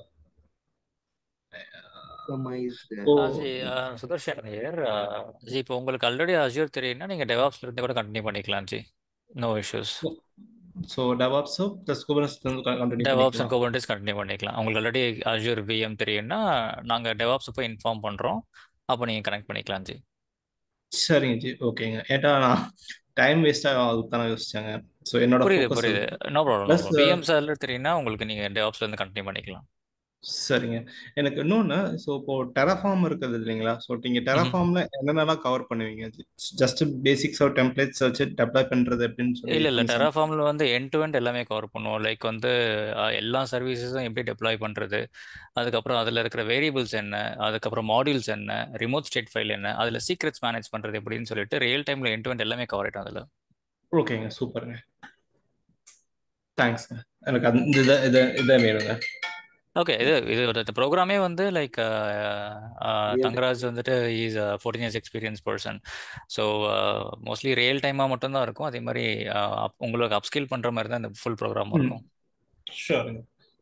கஸ்டமைஸ்டு ஓ ஜி சுதர்ஷன் ஐயர் ஜி இப்போ உங்களுக்கு ஆல்ரெடி அஜூர் தெரியும்னா நீங்கள் டெவாப்ஸ்ல இருந்து கூட கண்டினியூ பண்ணிக்கலாம் ஜி நோ இஷ்யூஸ் ஸோ டெவாப்ஸோ plus Kubernetes continue DevOps and பண்ணிக்கலாம் கோபர்னட்டிஸ் கண்டினியூ பண்ணிக்கலாம் உங்களுக்கு ஆல்ரெடி அஜூர் விஎம் தெரியும்னா நாங்கள் டெவாப்ஸ் போய் இன்ஃபார்ம் பண்ணுறோம் அப்போ நீங்கள் கனெக்ட் பண்ணிக்கலாம் ஜி சரிங்க ஜி ஓகேங்க ஏட்டா நான் டைம் வேஸ்ட்டாக அதுக்கு தானே யோசிச்சாங்க ஸோ என்னோட புரியுது ஃபோக்கஸ் புரியுது no problem no plus problem PM சார்ல தெரியும்னா உங்களுக்கு நீங்கள் டெவாப்ஸ்ல இருந்து கண்டினியூ பண்ணிக்கலாம் சரிங்க எனக்கு இன்னொன்று ஸோ இப்போ டெராஃபார்ம் இருக்குது இல்லைங்களா ஸோ நீங்கள் ம்ஹும். டெராஃபார்ம்ல என்னென்னலாம் கவர் பண்ணுவீங்க ஜஸ்ட் பேசிக்ஸ் ஆஃப் டெம்ப்ளேட்ஸ் வச்சு டெப்ளாய் பண்ணுறது எப்படின்னு சொல்லி இல்லை இல்லை நீங்க டெராஃபார்மில் வந்து எண்ட் டு எண்ட் எல்லாமே கவர் பண்ணுவோம் லைக் வந்து அஹ், எல்லா சர்வீசஸும் எப்படி டெப்ளாய் பண்ணுறது அதுக்கப்புறம் அதில் இருக்கிற வேரியபிள்ஸ் என்ன அதுக்கப்புறம் மாடியூல்ஸ் என்ன ரிமோட் ஸ்டேட் ஃபைல் என்ன அதில் சீக்ரெட்ஸ் மேனேஜ் பண்ணுறது எப்படின்னு சொல்லிட்டு ரியல் டைமில் எண்ட் டு எண்ட் எல்லாமே கவர் ஆகிட்டோம் அதில் ஓகேங்க சூப்பருங்க தேங்க்ஸ்ங்க எனக்கு அந்த இதை இதை இதை வேணுங்க ஓகே இது இது ஒரு ப்ரோக்ராமே வந்து லைக் ரியல் தங்கராஜ் வந்துட்டு is fourteen years experience person so mostly real டைமாக மட்டும்தான் இருக்கும் அதே மாதிரி uh, up- உங்களுக்கு அப்ஸ்கில் பண்ணுற மாதிரி தான் இந்த ஃபுல் ப்ரோக்ராமும் ம் இருக்கும் ஷூருங்க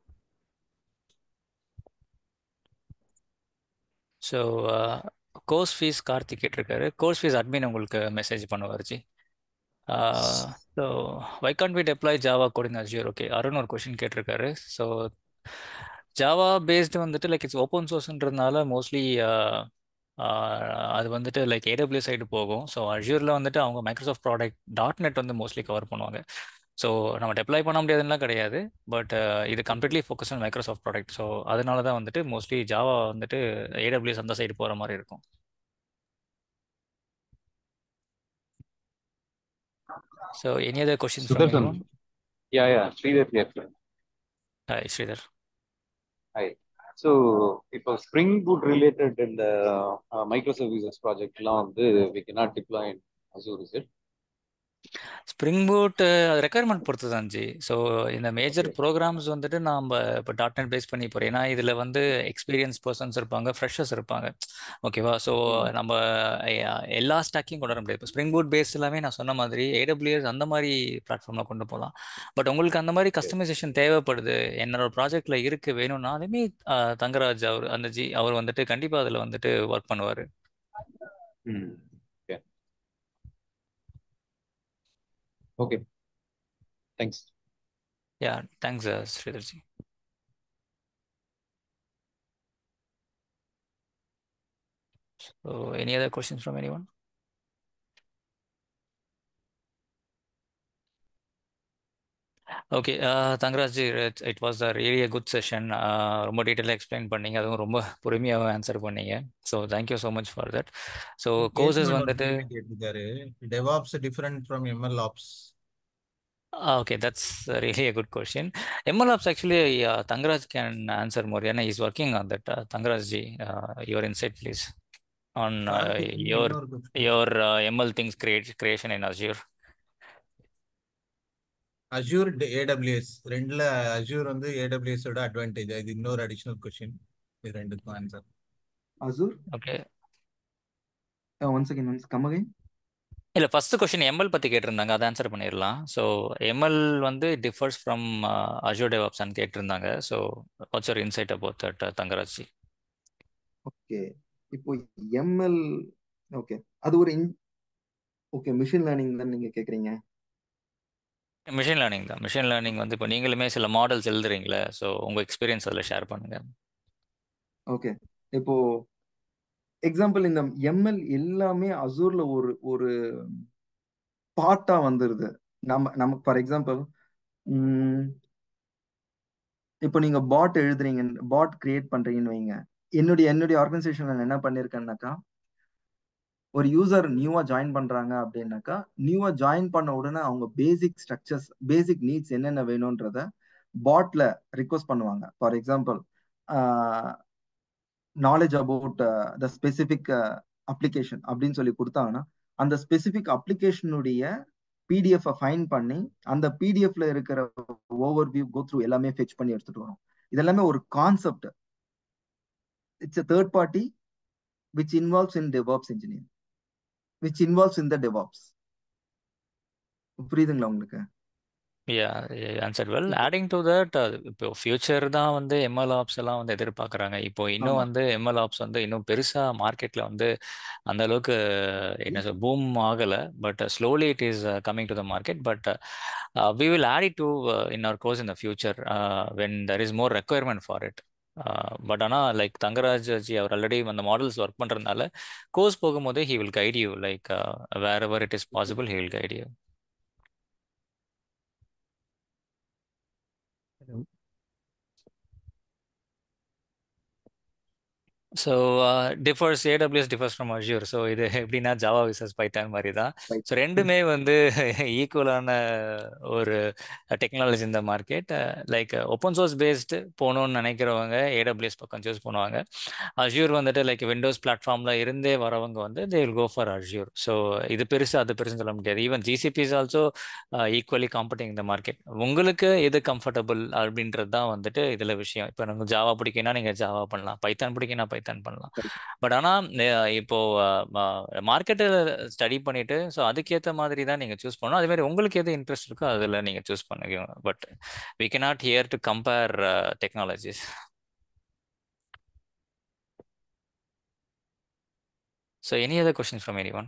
ஸோ கோர்ஸ் ஃபீஸ் கார்த்திக் கேட்டிருக்காரு கோர்ஸ் ஃபீஸ் அட்மின் உங்களுக்கு மெசேஜ் பண்ணுவார் ji so why can't we deploy Java coding Azure okay Arun ஒரு கொஷின் கேட்டிருக்காரு ஸோ ஜாவா பேஸ்டு வந்துட்டு லைக் இட்ஸ் ஓப்பன் சோர்ஸ்ன்றதுனால மோஸ்ட்லி அது வந்துட்டு லைக் ஏடபிள்யூ சைடு போகும் ஸோ அஜூரில் வந்துட்டு அவங்க மைக்ரோசாஃப்ட் ப்ராடக்ட் டாட் நெட் வந்து மோஸ்ட்லி கவர் பண்ணுவாங்க ஸோ நம்ம டெப்ளாய் பண்ண முடியாதுன்னா கிடையாது பட் இது completely focus on Microsoft product so அதனால தான் வந்துட்டு மோஸ்ட்லி ஜாவா வந்துட்டு ஏடபிள்யூஎஸ் அந்த சைடு போகிற மாதிரி இருக்கும் so any other questions from Sudarshan. Any one Yeah, yeah. Sridhar here. sir. Hi Sridhar Hi. So, இப்போ Spring Boot related in the uh, microservices project லாம் வந்து we cannot deploy in Azure, is it? Spring Boot அது requirement பொறுத்து தான் ji so இந்த major Okay. Programs வந்துட்டு நாம் இப்போ டாட் நெட் பேஸ் பண்ணி போகிறோம் ஏன்னா இதில் வந்து எக்ஸ்பீரியன்ஸ் பர்சன்ஸ் இருப்பாங்க ஃப்ரெஷர்ஸ் இருப்பாங்க ஓகேவா ஸோ Hmm. நம்ம அஹ், எல்லா ஸ்டாக்கையும் கொண்டு வர முடியாது இப்போ ஸ்ப்ரிங் பூட் பேஸ் எல்லாமே நான் சொன்ன மாதிரி ஏடபிள்யூஎஸ் அந்த மாதிரி பிளாட்ஃபார்மில் கொண்டு போகலாம் பட் உங்களுக்கு அந்த மாதிரி Okay. கஸ்டமைசேஷன் தேவைப்படுது என்னோட ப்ராஜெக்டில் இருக்கு வேணும்னா அதுமே அஹ், தங்கராஜ் அவர் அந்த ஜி அவர் வந்துட்டு கண்டிப்பாக அதில் வந்துட்டு ஒர்க் பண்ணுவார் Hmm. Okay. Okay. Thanks. Yeah thanks Sridhar ji so any other questions from any one okay Thangaraj it was a really a good session ரொம்ப டீட்டெயிலாக எக்ஸ்பிளைன் பண்ணீங்க அதுவும் ரொம்ப பொறுமையாக ஆன்சர் பண்ணீங்க so thank you so much for that so courses கேஸ்மேன் ஒரு வந்துட்டு கேள்வி கேட்டிருக்காரு DevOps different from ML ops okay that's really a good question MLOps actually Thangaraj can answer more ஏன்னா is working on that Thangaraj G your insight please on Karthik நீங்க your இன்னொரு question your ML things create creation in Azure Azure AWS ரெண்டுல Azure வந்து AWS ஓட advantage இது இன்னொரு additional question இது ரெண்டுக்கும் answer Azure okay one second once come again இல்லை ஃபர்ஸ்ட் கொஸ்டின் எம்எல் பற்றி கேட்டிருந்தாங்க அதை ஆன்சர் பண்ணிடலாம் ஸோ எம்எல் வந்து டிஃபர்ஸ் ஃப்ரம் அஜூர் டெவாப்ஸ்னு கேட்டிருந்தாங்க so what's your insight about that Thangaraj ji okay இப்போ எம்எல் ஓகே அது ஒரு ஓகே மிஷின் லேர்னிங் தான் நீங்க கேக்குறீங்க மிஷின் லேர்னிங் தான் மிஷின் லேர்னிங் வந்து இப்போ நீங்களுமே சில மாடல்ஸ் எழுதுறீங்களே ஸோ உங்கள் எக்ஸ்பீரியன்ஸ் அதில் ஷேர் பண்ணுங்க ஓகே இப்போ எக்ஸாம்பிள் இந்த எம்எல் எல்லாமே அசூர்ல ஒரு ஒரு பார்ட்டா வந்துருது நம்ம நமக்கு ஃபார் எக்ஸாம்பிள் இப்போ நீங்க பாட் எழுதுறீங்க பாட் கிரியேட் பண்றீங்கன்னு வைங்க என்னுடைய என்னுடைய ஆர்கனைசேஷன்ல நான் என்ன பண்ணிருக்கேன்னாக்கா ஒரு யூசர் நியூவா ஜாயின் பண்றாங்க அப்படின்னாக்கா நியூவா ஜாயின் பண்ண உடனே அவங்க பேசிக் ஸ்ட்ரக்சர்ஸ் பேசிக் நீட்ஸ் என்னென்ன வேணும்ன்றத பாட்ல ரிக்வஸ்ட் பண்ணுவாங்க for example knowledge about the specific application அப்படின்னு சொல்லி கொடுத்தாங்கன்னா அந்த ஸ்பெசிபிக் அப்ளிகேஷனுடைய பிடிஎஃப் ஃபைன் பண்ணி அந்த பிடிஎஃப்ல இருக்கிற ஓவர் வியூ கோ த்ரூ எல்லாமே ஃபெச் பண்ணி எடுத்துட்டு வரும் இதெல்லாமே ஒரு concept it's a third party which involves in DevOps engineering, which involves in the DevOps. புரியுதுங்களா உங்களுக்கு yeah answer well adding to that இப்போ ஃபியூச்சர் தான் வந்து எம்எல் ஆப்ஸ் எல்லாம் வந்து எதிர்பார்க்குறாங்க இப்போ இன்னும் ஆமா வந்து எம்எல் ஆப்ஸ் வந்து இன்னும் பெருசாக மார்க்கெட்டில் வந்து அந்த அளவுக்கு என்ன சொல் பூம் ஆகலை but slowly it is coming to the market but we will add it to in our course in the future when there is more requirement for it but ஆனால் லைக் தங்கராஜ் ஜி அவர் ஆல்ரெடி அந்த models work பண்ணுறதுனால course போகும்போது he will guide you like wherever it is possible he will guide you so differs AWS differs from Azure so இது எப்படின்னா Java versus Python மாதிரி தான் so ரெண்டுமே வந்து ஈக்குவலான ஒரு டெக்னாலஜி இந்த market like open source based போகணும்னு நினைக்கிறவங்க ஏடபிள்யூஎஸ் பக்கம் சூஸ் பண்ணுவாங்க அஷ்யூர் வந்துட்டு லைக் விண்டோஸ் பிளாட்ஃபார்மில் இருந்தே வரவங்க வந்து they will go for Azure so இது பெருசு அது பெருசுன்னு சொல்ல முடியாது even GCP is also equally competing இந்த மார்க்கெட் உங்களுக்கு எது கம்ஃபர்டபுள் அப்படின்றது தான் வந்துட்டு இதில் விஷயம் இப்போ எனக்கு ஜாவா பிடிக்குன்னா நீங்கள் ஜாவா பண்ணலாம் பைத்தான் பிடிக்குன்னா பைத்தான் பண்ணலாம் பட் ஆனால் இப்போ மார்க்கெட்டில் ஸ்டடி பண்ணிட்டு ஸோ அதுக்கேற்ற மாதிரி தான் நீங்கள் சூஸ் பண்ணணும் அதே மாதிரி உங்களுக்கு எது இன்ட்ரெஸ்ட் இருக்கோ அதில் நீங்கள் சூஸ் பண்ணுங்க but we cannot here to compare technologies so any other questions from any anyone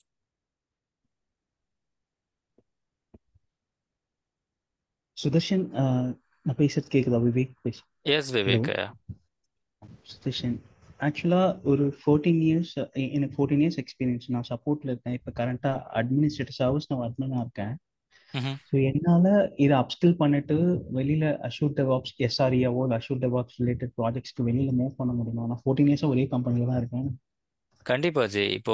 Sudarshan ஆஹ், நான் பேசுறது கேக்குதா விவேக் பேச எஸ் ஹலோ விவேக் சுதர்ஷன் ஆக்சுவலாக ஒரு ஃபோர்டீன் இயர்ஸ் எனக்கு ஃபோர்டீன் இயர்ஸ் எக்ஸ்பீரியன்ஸ் நான் சப்போர்ட்டில் இருக்கேன் இப்போ கரண்ட்டாக அட்மினிஸ்ட்ரேட்டிவ் சர்வீஸ் நான் அட்மினாக இருக்கேன் ஸோ என்னால் இதை அப்ஸ்கில் பண்ணிட்டு வெளியில் அஷூர் டெவாப்ஸ் எஸ்ஆர்இஓ இல்லை அஷூர் டெவாப்ஸ் ரிலேட்டட் ப்ராஜெக்ட்ஸ்க்கு வெளியில் மூவ் பண்ண முடியுமா நான் ஃபோர்டீன் இயர்ஸாக ஒரே கம்பெனியில் தான் இருக்கேன் கண்டிப்பா ஜி இப்போ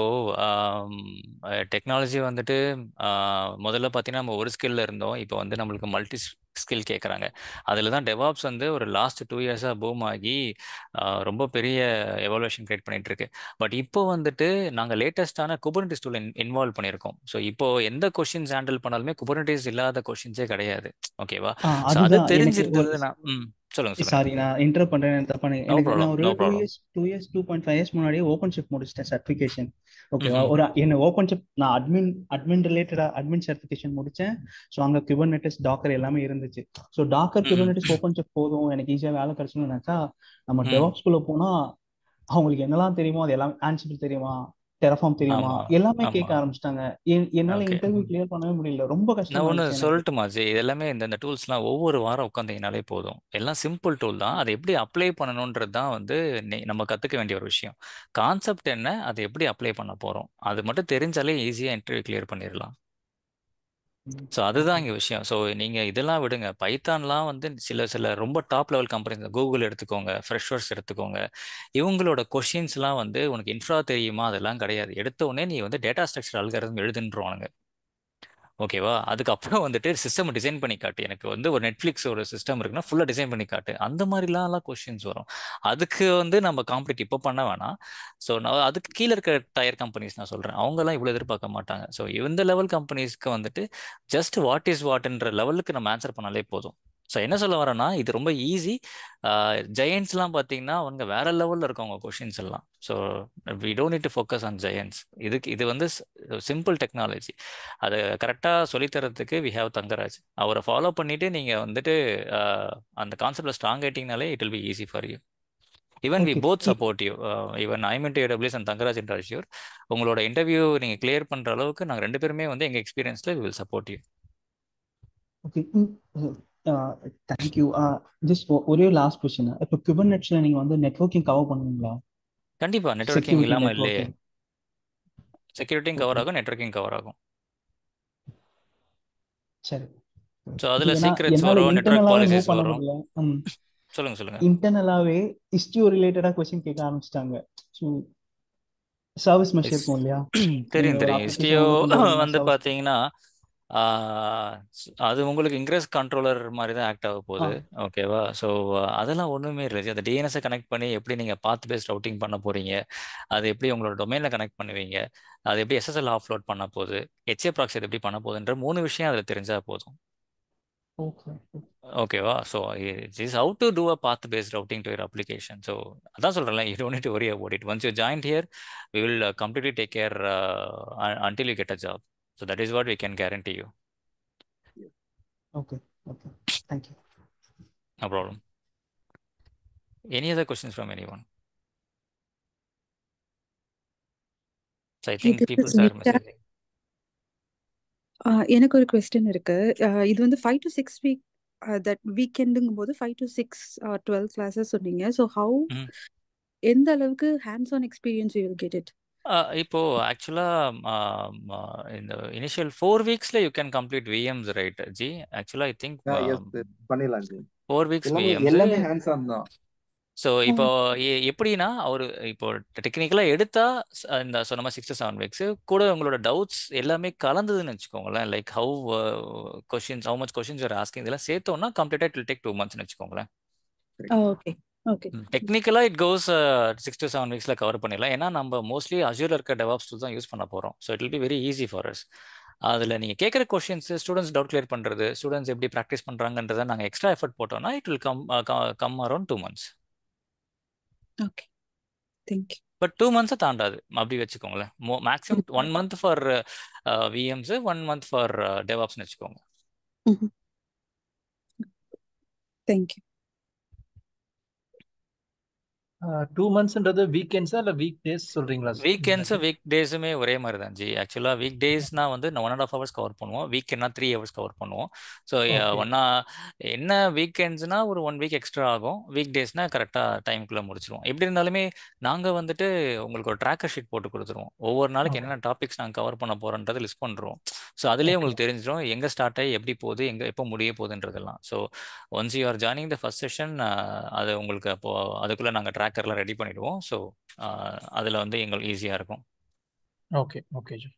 டெக்னாலஜி வந்துட்டு ஆஹ், முதல்ல பார்த்தீங்கன்னா நம்ம ஒரு ஸ்கில்ல இருந்தோம் இப்போ வந்து நம்மளுக்கு மல்டி ஸ்கில் கேட்குறாங்க அதில் தான் டெவாப்ஸ் வந்து ஒரு லாஸ்ட் டூ இயர்ஸாக பூம் ஆகி ஆஹ், ரொம்ப பெரிய எவாலுவேஷன் கிரியேட் பண்ணிட்டு இருக்கு பட் இப்போ வந்துட்டு நாங்கள் லேட்டஸ்டான குபர்னிட்டிஸ் டூல் இன்வால்வ் பண்ணியிருக்கோம் ஸோ இப்போ எந்த கொஷின்ஸ் ஹேண்டில் பண்ணாலுமே குபர்னிட்டிஸ் இல்லாத கொஷின்ஸே கிடையாது ஓகேவா ஆ ஸோ அது அதுதான் எனக்கு ஒரு தெரிஞ்சிருக்கிறது நான் ம் சொல்லுங்க சொல்லுங்க சாரி நான் இன்டர் பண்றேன் தப்பான நோ எனக்கு நான் ப்ராப்ளம் ஒரு no two problem years two years two point five years முன்னாடியே ஓப்பன் ஷிப் முடிச்சிட்டேன் சர்டிஃபிகேஷன் ஓகேவா ம் ஒரு என்ன ஓப்பன் ஷிப் நான் அட்மின் அட்மின் ரிலேட்டடா அட்மின் சர்டிஃபிகேஷன் முடிச்சேன் ஸோ அங்க குபர்நெட்டிஸ் டாக்கர் எல்லாமே இருந்துச்சு ஸோ டாக்கர் ம் குபர்நெட்டிஸ் ஓப்பன் ஷிப் போதும் எனக்கு ஈஸியாக வேலை கிடைச்சுன்னு நினைச்சா நம்ம ம் டெவாப்ஸ்குள்ள போனா அவங்களுக்கு என்னெல்லாம் தெரியுமோ அது எல்லாமே ஆன்சிபிள் தெரியுமா டெரஃபார்ம் தெரியுமா ஆமா எல்லாமே கேட்க ஆமா ஆரம்பிச்சிட்டாங்க என்னால ஓகே இன்டர்வியூ கிளியர் பண்ணவே முடியல ரொம்ப நான் ஒன்று கஷ்டமாயிடுச்சு எனக்கு சொல்லட்டுமா ஜி இது எல்லாமே இந்த இந்த டூல்ஸ்லாம் ஒவ்வொரு வாரம் உட்காந்தீங்கனாலே போதும் எல்லாம் சிம்பிள் டூல் தான் அதை எப்படி அப்ளை பண்ணணுன்றது தான் வந்து நெ- நம்ம கற்றுக்க வேண்டிய ஒரு விஷயம் கான்செப்ட் என்ன அதை எப்படி அப்ளை பண்ண போகிறோம் அது மட்டும் தெரிஞ்சாலே ஈஸியாக இன்டர்வியூ கிளியர் பண்ணிடலாம் ஸோ அதுதான் ஓகே இங்கே விஷயம் ஸோ நீங்கள் இதெல்லாம் விடுங்க பைத்தான்லாம் வந்து சில சில ரொம்ப டாப் லெவல் கம்பெனிஸ் கூகுள் எடுத்துக்கோங்க ஃப்ரெஷர்ஸ் எடுத்துக்கோங்க இவங்களோட கொஷின்ஸ்லாம் வந்து உனக்கு இன்ஃப்ரா தெரியுமா அதெல்லாம் கிடையாது எடுத்த உடனே நீ வந்து டேட்டா ஸ்ட்ரக்சர் அல்காரிதம் எழுதுன்றவானுங்க ஓகேவா அதுக்கப்புறம் வந்துட்டு சிஸ்டம் டிசைன் பண்ணி காட்டு எனக்கு வந்து ஒரு நெட்ஃப்ளிக்ஸ் ஒரு சிஸ்டம் இருக்குன்னா ஃபுல்லாக டிசைன் பண்ணி காட்டு அந்த மாதிரிலாம் கொஷின்ஸ் வரும் அதுக்கு வந்து நம்ம காம்படிட் இப்போ பண்ண வேணாம் ஸோ நான் அதுக்கு கீழே இருக்க டயர் கம்பெனிஸ் நான் சொல்கிறேன் அவங்கெல்லாம் இவ்வளோ எதிர்பார்க்க மாட்டாங்க ஸோ இந்த லெவல் கம்பெனிஸ்க்கு வந்துட்டு ஜஸ்ட் வாட் இஸ் வாட்ன்ற லெவலுக்கு நம்ம ஆன்சர் பண்ணாலே போதும் ஸோ என்ன சொல்ல வரேன்னா இது ரொம்ப ஈஸி ஜெயண்ட்ஸ்லாம் பார்த்தீங்கன்னா அவங்க வேற லெவலில் இருக்கவங்க கொஷின்ஸ் எல்லாம் so we don't need to focus on giants இதுக்கு இது வந்து சிம்பிள் டெக்னாலஜி அதை கரெக்டாக சொல்லித்தரதுக்கு வி ஹேவ் தங்கராஜ் அவரை ஃபாலோ பண்ணிட்டு நீங்கள் வந்துட்டு ஆஹ், அந்த கான்செப்டில் ஸ்ட்ராங் ஆயிட்டீங்கனாலே it will be easy for you even we okay both support you even I mean AWS and Thangaraj என்ற அஷ்யூர் உங்களோட இன்டர்வியூ நீங்கள் கிளியர் பண்ணுற அளவுக்கு நாங்கள் ரெண்டு பேருமே வந்து எங்கள் எக்ஸ்பீரியன்ஸில் will support you okay thank you just ஒரே லாஸ்ட் கொஸ்டின் இப்போ குபர்நெட்ஸ்ல நீங்க வந்து நெட்வொர்க்கிங் கவர் பண்ணுவீங்களா கண்டிப்பாக நெட்வொர்க்கிங் செக்யூரிட்டி இல்லாமல் இல்லையே நெட்வொர்க்கிங் செக்யூரிட்டியும் கவர் ஓகே ஆகும் நெட்வொர்க்கிங் கவர் ஆகும் சரி ஸோ அதில் ஏன்னா சீக்ரெட்ஸ் என்னால வரும் நெட்வொர்க் இன்டர்னலாவே மூவ் பாலிசிஸ் பண்ண வரும் முடியல ம் சொல்லுங்க சொல்லுங்க இன்டர்னலாவே இஸ்டியோ ரிலேட்டடா கொஸ்டின் கேட்க ஆரம்பிச்சிட்டாங்க ஸோ சர்வீஸ் மெஷ் இஸ் இருக்கும் இல்லையா தெரியும் நீங்க ஒரு தெரியும் அப்ளிகேஷன் இஸ்டியோ வந்து கொண்டு வரீங்கன்னா வந்து சர்வீஸ் பார்த்தீங்கன்னா ஆஹ் ஸ்- அது உங்களுக்கு இன்க்ரெஸ் கண்ட்ரோலர் மாதிரி தான் ஆக்ட் ஆக ஆ போகுது ஓகேவா ஸோ அதெல்லாம் ஒன்றுமே இல்லை அந்த டிஎன்எஸை கனெக்ட் பண்ணி எப்படி நீங்கள் பாத் பேஸ்ட் ரவுட்டிங் பண்ண போறீங்க அது எப்படி உங்களோட டொமைனில் கனெக்ட் பண்ணுவீங்க அது எப்படி எஸ்எஸ்எல் ஆஃப்லோட் பண்ண போகுது ஹெச்ஏ ப்ராக்ஸி அது எப்படி பண்ண போகுதுன்ற மூணு விஷயம் அதில் தெரிஞ்சா போதும் ஓகே ஓகேவா so it's is how to do a path based routing to your application so அதான் சொல்கிறேன் you don't to worry about it once you join here we will completely take care until you get a job so that is what we can guarantee you okay okay thank you No problem. Any other questions from anyone? So I think இது people are Sumitra messaging. ஆ, எனக்கு ஒரு question இருக்கு ஆ, இது வந்து five to six week that வீக்கெண்டுங்கும் போது five to six twelve classes சொன்னீங்க ஸோ ஹவு ம் எந்த அளவுக்கு hands on experience you will get it Uh, இப்போ ஆக்சுவலா இந்த இனிஷியல் ஃபோர் வீக்ஸ்ல you can complete VMs right ji ஆக்சுவலா ஐ திங்க் எஸ் பண்ணிடலாம் ஜி ஃபோர் வீக்ஸ் எல்லாமே விஎம்ஸ் எல்லாமே ஹேண்ட்ஸ் ஆன் தான் ஸோ இப்போ எ- எப்படின்னா அவர் இப்போ டெக்னிக்கலாக எடுத்தா ஸ்- இந்த சொன்ன மாதிரி சிக்ஸ் டு செவன் வீக்ஸ் கூட உங்களோட டவுட்ஸ் எல்லாமே கலந்ததுன்னு வச்சுக்கோங்களேன் like how questions how much questions are asking இதெல்லாம் சேர்த்தோம்னா கம்ப்ளீட்டாக இட் டேக் டூ மந்த்ஸ்னு வச்சுக்கோங்களேன் ஓகே ஓகே டெக்னிக்கலாக it goes six to seven வீக்ஸில் கவர் பண்ணிடலாம் ஏன்னா நம்ம மோஸ்ட்லி அஜூரில் இருக்க டெவாப்ஸ் டூல் தான் யூஸ் பண்ண போகிறோம் so it will be very easy for us அதில் நீங்கள் கேட்குற கொஷின்ஸ் ஸ்டூடெண்ட்ஸ் டவுட் கிளியர் பண்ணுறது ஸ்டூடெண்ட்ஸ் எப்படி ப்ராக்டிஸ் பண்ணுறாங்கன்றதை நாங்கள் எக்ஸ்ட்ரா எஃபர்ட் போட்டோம்னா it will come come around two months okay thank you but two மந்த்ஸை தாண்டாது அப்படி வச்சுக்கோங்களேன் மோ maximum one month for VMs one month for டெவாப்ஸ்னு வச்சுக்கோங்க தேங்க்யூ டூ மந்த்ஸ்ன்றது வீக்கெண்ட்ஸா இல்ல வீக் டேஸ் சொல்றீங்களா வீக்கெண்ட்ஸும் வீக் டேஸுமே ஒரே மாதிரி தான் ஜி ஆக்சுவலாக வீக் டேஸ்னா வந்து one and half hours cover பண்ணுவோம் வீக்கெண்ட்னா த்ரீ ஹவர்ஸ் கவர் பண்ணுவோம் ஸோ ஓகே ஒன்னா என்ன வீக்கெண்ட்ஸ்னா ஒரு ஒன் வீக் எக்ஸ்ட்ரா ஆகும் வீக் டேஸ்னா கரெக்டாக டைமுக்குள்ளே முடிச்சிருவோம் எப்படி இருந்தாலுமே நாங்கள் வந்துட்டு உங்களுக்கு ஒரு ட்ராக்கர் ஷீட் போட்டு கொடுத்துருவோம் ஒவ்வொரு நாளைக்கு ஓகே என்னென்ன டாபிக்ஸ் நாங்கள் கவர் பண்ண போகிறோன்றதை லிஸ்ட் பண்ணுறோம் ஸோ அதுலேயே ஓகே உங்களுக்கு தெரிஞ்சிடும் எங்கே ஸ்டார்ட் ஆகி எப்படி போகுது எங்கே எப்போ முடிய போகுதுன்றதெல்லாம் so once you are joining the first session அது உங்களுக்கு அப்போ அதுக்குள்ளே நாங்கள் ட்ராக்கர்லாம் ரெடி பண்ணிடுவோம் ஸோ அதில் வந்து எங்களுக்கு ஈஸியாக இருக்கும் okay okay ji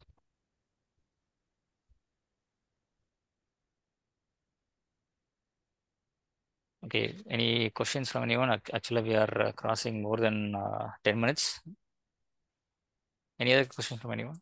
Okay, any questions from anyone? Ac- Actually, we are uh, crossing more than uh, 10 minutes. Any other question from anyone?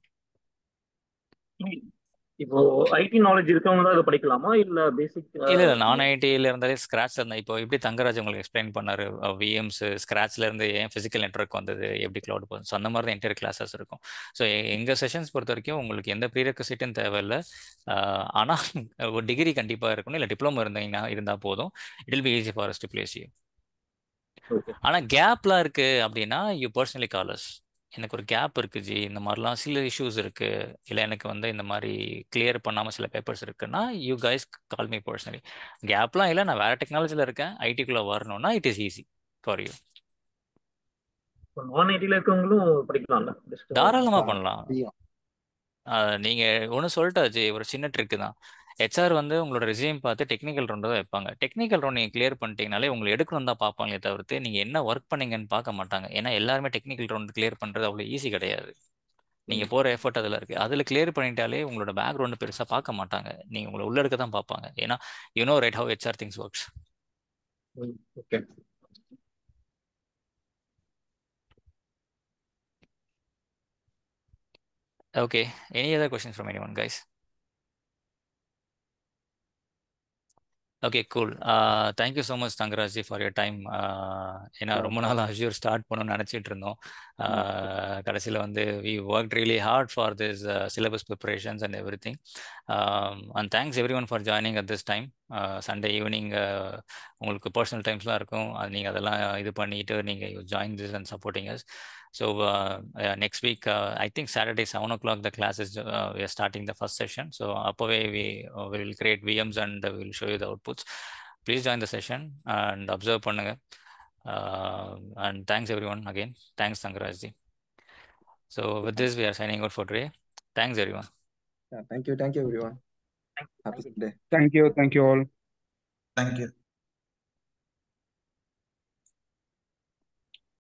இப்போ ஐடி நாலேஜ் இருக்கவங்க தான் இதை படிக்கலாமா இல்ல பேசிக் இல்ல இல்ல நான் ஐடியில இருந்தாலே ஸ்கிராச்ல இருந்தேன் இப்போ எப்படி தங்கராஜ் உங்களுக்கு எக்ஸ்பிளைன் பண்ணாரு விஎம்ஸ் ஸ்கிராச்ல இருந்து ஏன் பிசிக்கல் நெட்ஒர்க் வந்தது எப்படி கிளவுட் போகுது ஸோ அந்த மாதிரி தான் என்டையர் கிளாஸஸ் இருக்கும் ஸோ எங்க செஷன்ஸ் பொறுத்த வரைக்கும் உங்களுக்கு எந்த ப்ரீரெக்வசிட்டும் தேவையில்லை ஆஹ் ஆனா ஒரு டிகிரி கண்டிப்பா இருக்கணும் இல்லை டிப்ளமோ இருந்தீங்கன்னா இருந்தா போதும் it will be easy for us to place you okay ஆனா கேப்லாம் இருக்கு அப்படின்னா யூ பர்சனலி காலர்ஸ் எனக்கு ஒரு கேப் இருக்கு ஜி இந்த மாதிரிலாம் சில இஷ்யூஸ் இருக்கு இல்லை எனக்கு வந்து இந்த மாதிரி கிளியர் பண்ணாம சில பேப்பர்ஸ் இருக்குன்னா you guys call me personally கேப்லாம் இல்லை நான் வேற டெக்னாலஜியில் இருக்கேன் ஐடிக்குள்ள வரணும்னா it is easy for you நான் ஐடில இருக்கவங்களும் படிக்கலாம்ல Just, தாராளமா ஆ, பண்ணலாம் ஆஹ் நீங்க ஒன்று சொல்லிட்டாச்சு ஒரு சின்ன ட்ரிக் தான் ஹெச்ஆர் வந்து உங்களோட ரிசீம் பார்த்து டெக்னிக்கல் ரவுண்ட் தான் வைப்பாங்க டெக்னிக்கல் ரவுண்ட் நீங்கள் கிளியர் பண்ணிட்டீங்கனாலே உங்களை எடுக்கணும் தான் பார்ப்பாங்களே தவிர்த்து நீங்கள் என்ன ஒர்க் பண்ணீங்கன்னு பார்க்க மாட்டாங்க ஏன்னா எல்லாருமே டெக்னிக்கல் ரவுண்ட் கிளியர் பண்ணுறது அவ்வளோ ஈஸி கிடையாது நீங்கள் போகிற எஃபர்ட் அதில் இருக்குது அதில் கிளியர் பண்ணிட்டாலே உங்களோட பேக்ரவுண்டு பெருசாக பார்க்க மாட்டாங்க நீங்கள் உங்களை உள்ள எடுக்க தான் பார்ப்பாங்க ஏன்னா you know right how HR things works okay okay any other questions from any anyone guys okay cool thank you so much Thangaraj ji for your time ஏன்னா ரொம்ப நாள் அஷ்யூர் ஸ்டார்ட் பண்ணணும்னு நினச்சிட்டு இருந்தோம் கடைசியில் வந்து we work really hard for this syllabus preparations and everything and thanks everyone for joining at this time Sunday evening உங்களுக்கு personal டைம்ஸ்லாம் இருக்கும் அது நீங்கள் அதெல்லாம் இது பண்ணிட்டு நீங்கள் join this and supporting us So uh, uh, next week, uh, I think Saturday, 7 o'clock, the class is, uh, we are starting the first session. So up away, we, uh, we will create VMs and uh, we will show you the outputs. Please join the session and observe பண்ணுங்க. Uh, and thanks everyone again. Thanks Tangarajji. So with this, we are signing out for today. Thanks everyone. Yeah, thank you, thank you, everyone. Happy Sunday. Thank you. Thank you all. Thank you.